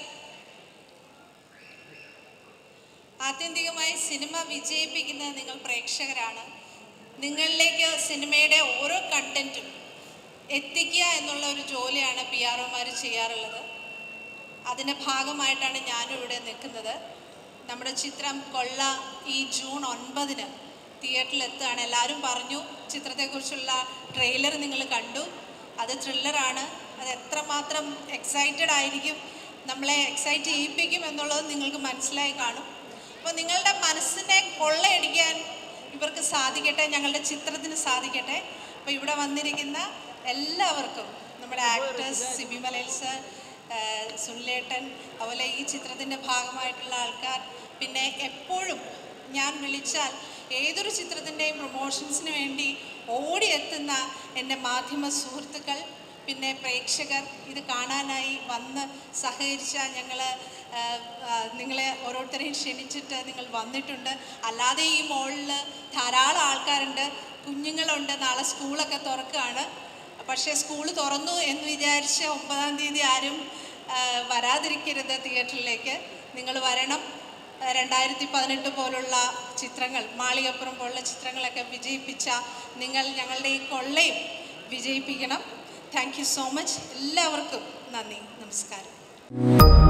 ആത്യന്തികമായി സിനിമ വിജയിപ്പിക്കുന്നത് നിങ്ങൾ പ്രേക്ഷകരാണ് നിങ്ങളിലേക്ക് സിനിമയുടെ ഓരോ കണ്ടന്റും എത്തിക്കുക എന്നുള്ള ഒരു ജോലിയാണ് പി ആർ ഒമാർ ചെയ്യാറുള്ളത് അതിൻ്റെ ഭാഗമായിട്ടാണ് ഞാനും ഇവിടെ നിൽക്കുന്നത് നമ്മുടെ ചിത്രം കൊള്ള ഈ ജൂൺ ഒൻപതിന് തിയേറ്ററിൽ എത്തുകയാണ് എല്ലാവരും പറഞ്ഞു ചിത്രത്തെക്കുറിച്ചുള്ള ട്രെയിലർ നിങ്ങൾ കണ്ടു അത് ത്രില്ലറാണ് അത് എത്രമാത്രം എക്സൈറ്റഡ് ആയിരിക്കും നമ്മളെ എക്സൈറ്റ് ചെയ്യിപ്പിക്കും എന്നുള്ളത് നിങ്ങൾക്ക് മനസ്സിലായി കാണും അപ്പോൾ നിങ്ങളുടെ മനസ്സിനെ കൊള്ളയടിക്കാൻ ഇവർക്ക് സാധിക്കട്ടെ ഞങ്ങളുടെ ചിത്രത്തിന് സാധിക്കട്ടെ അപ്പോൾ ഇവിടെ വന്നിരിക്കുന്ന എല്ലാവർക്കും നമ്മുടെ ആക്ടേഴ്സ് സിബി മലയിൽ സർ സുനിലേട്ടൻ അതുപോലെ ഈ ചിത്രത്തിൻ്റെ ഭാഗമായിട്ടുള്ള ആൾക്കാർ പിന്നെ എപ്പോഴും ഞാൻ വിളിച്ചാൽ ഏതൊരു ചിത്രത്തിൻ്റെയും പ്രൊമോഷൻസിന് വേണ്ടി ഓടിയെത്തുന്ന എൻ്റെ മാധ്യമ സുഹൃത്തുക്കൾ പിന്നെ പ്രേക്ഷകർ ഇത് കാണാനായി വന്ന് സഹകരിച്ച ഞങ്ങൾ നിങ്ങളെ ഓരോരുത്തരെയും ക്ഷണിച്ചിട്ട് നിങ്ങൾ വന്നിട്ടുണ്ട് അല്ലാതെ ഈ മോളിൽ ധാരാളം ആൾക്കാരുണ്ട് കുഞ്ഞുങ്ങളുണ്ട് നാളെ സ്കൂളൊക്കെ തുറക്കുകയാണ് പക്ഷേ സ്കൂൾ തുറന്നു എന്ന് വിചാരിച്ച് ഒമ്പതാം തീയതി ആരും ആ, വരാതിരിക്കരുത് തിയേറ്ററിലേക്ക് നിങ്ങൾ വരണം ആ, രണ്ടായിരത്തി പതിനെട്ട് പോലുള്ള ചിത്രങ്ങൾ മാളികപ്പുറം പോലുള്ള ചിത്രങ്ങളൊക്കെ വിജയിപ്പിച്ച നിങ്ങൾ ഞങ്ങളുടെ ഈ കൊള്ളയും വിജയിപ്പിക്കണം താങ്ക് യു സോ മച്ച് എല്ലാവർക്കും നന്ദി നമസ്കാരം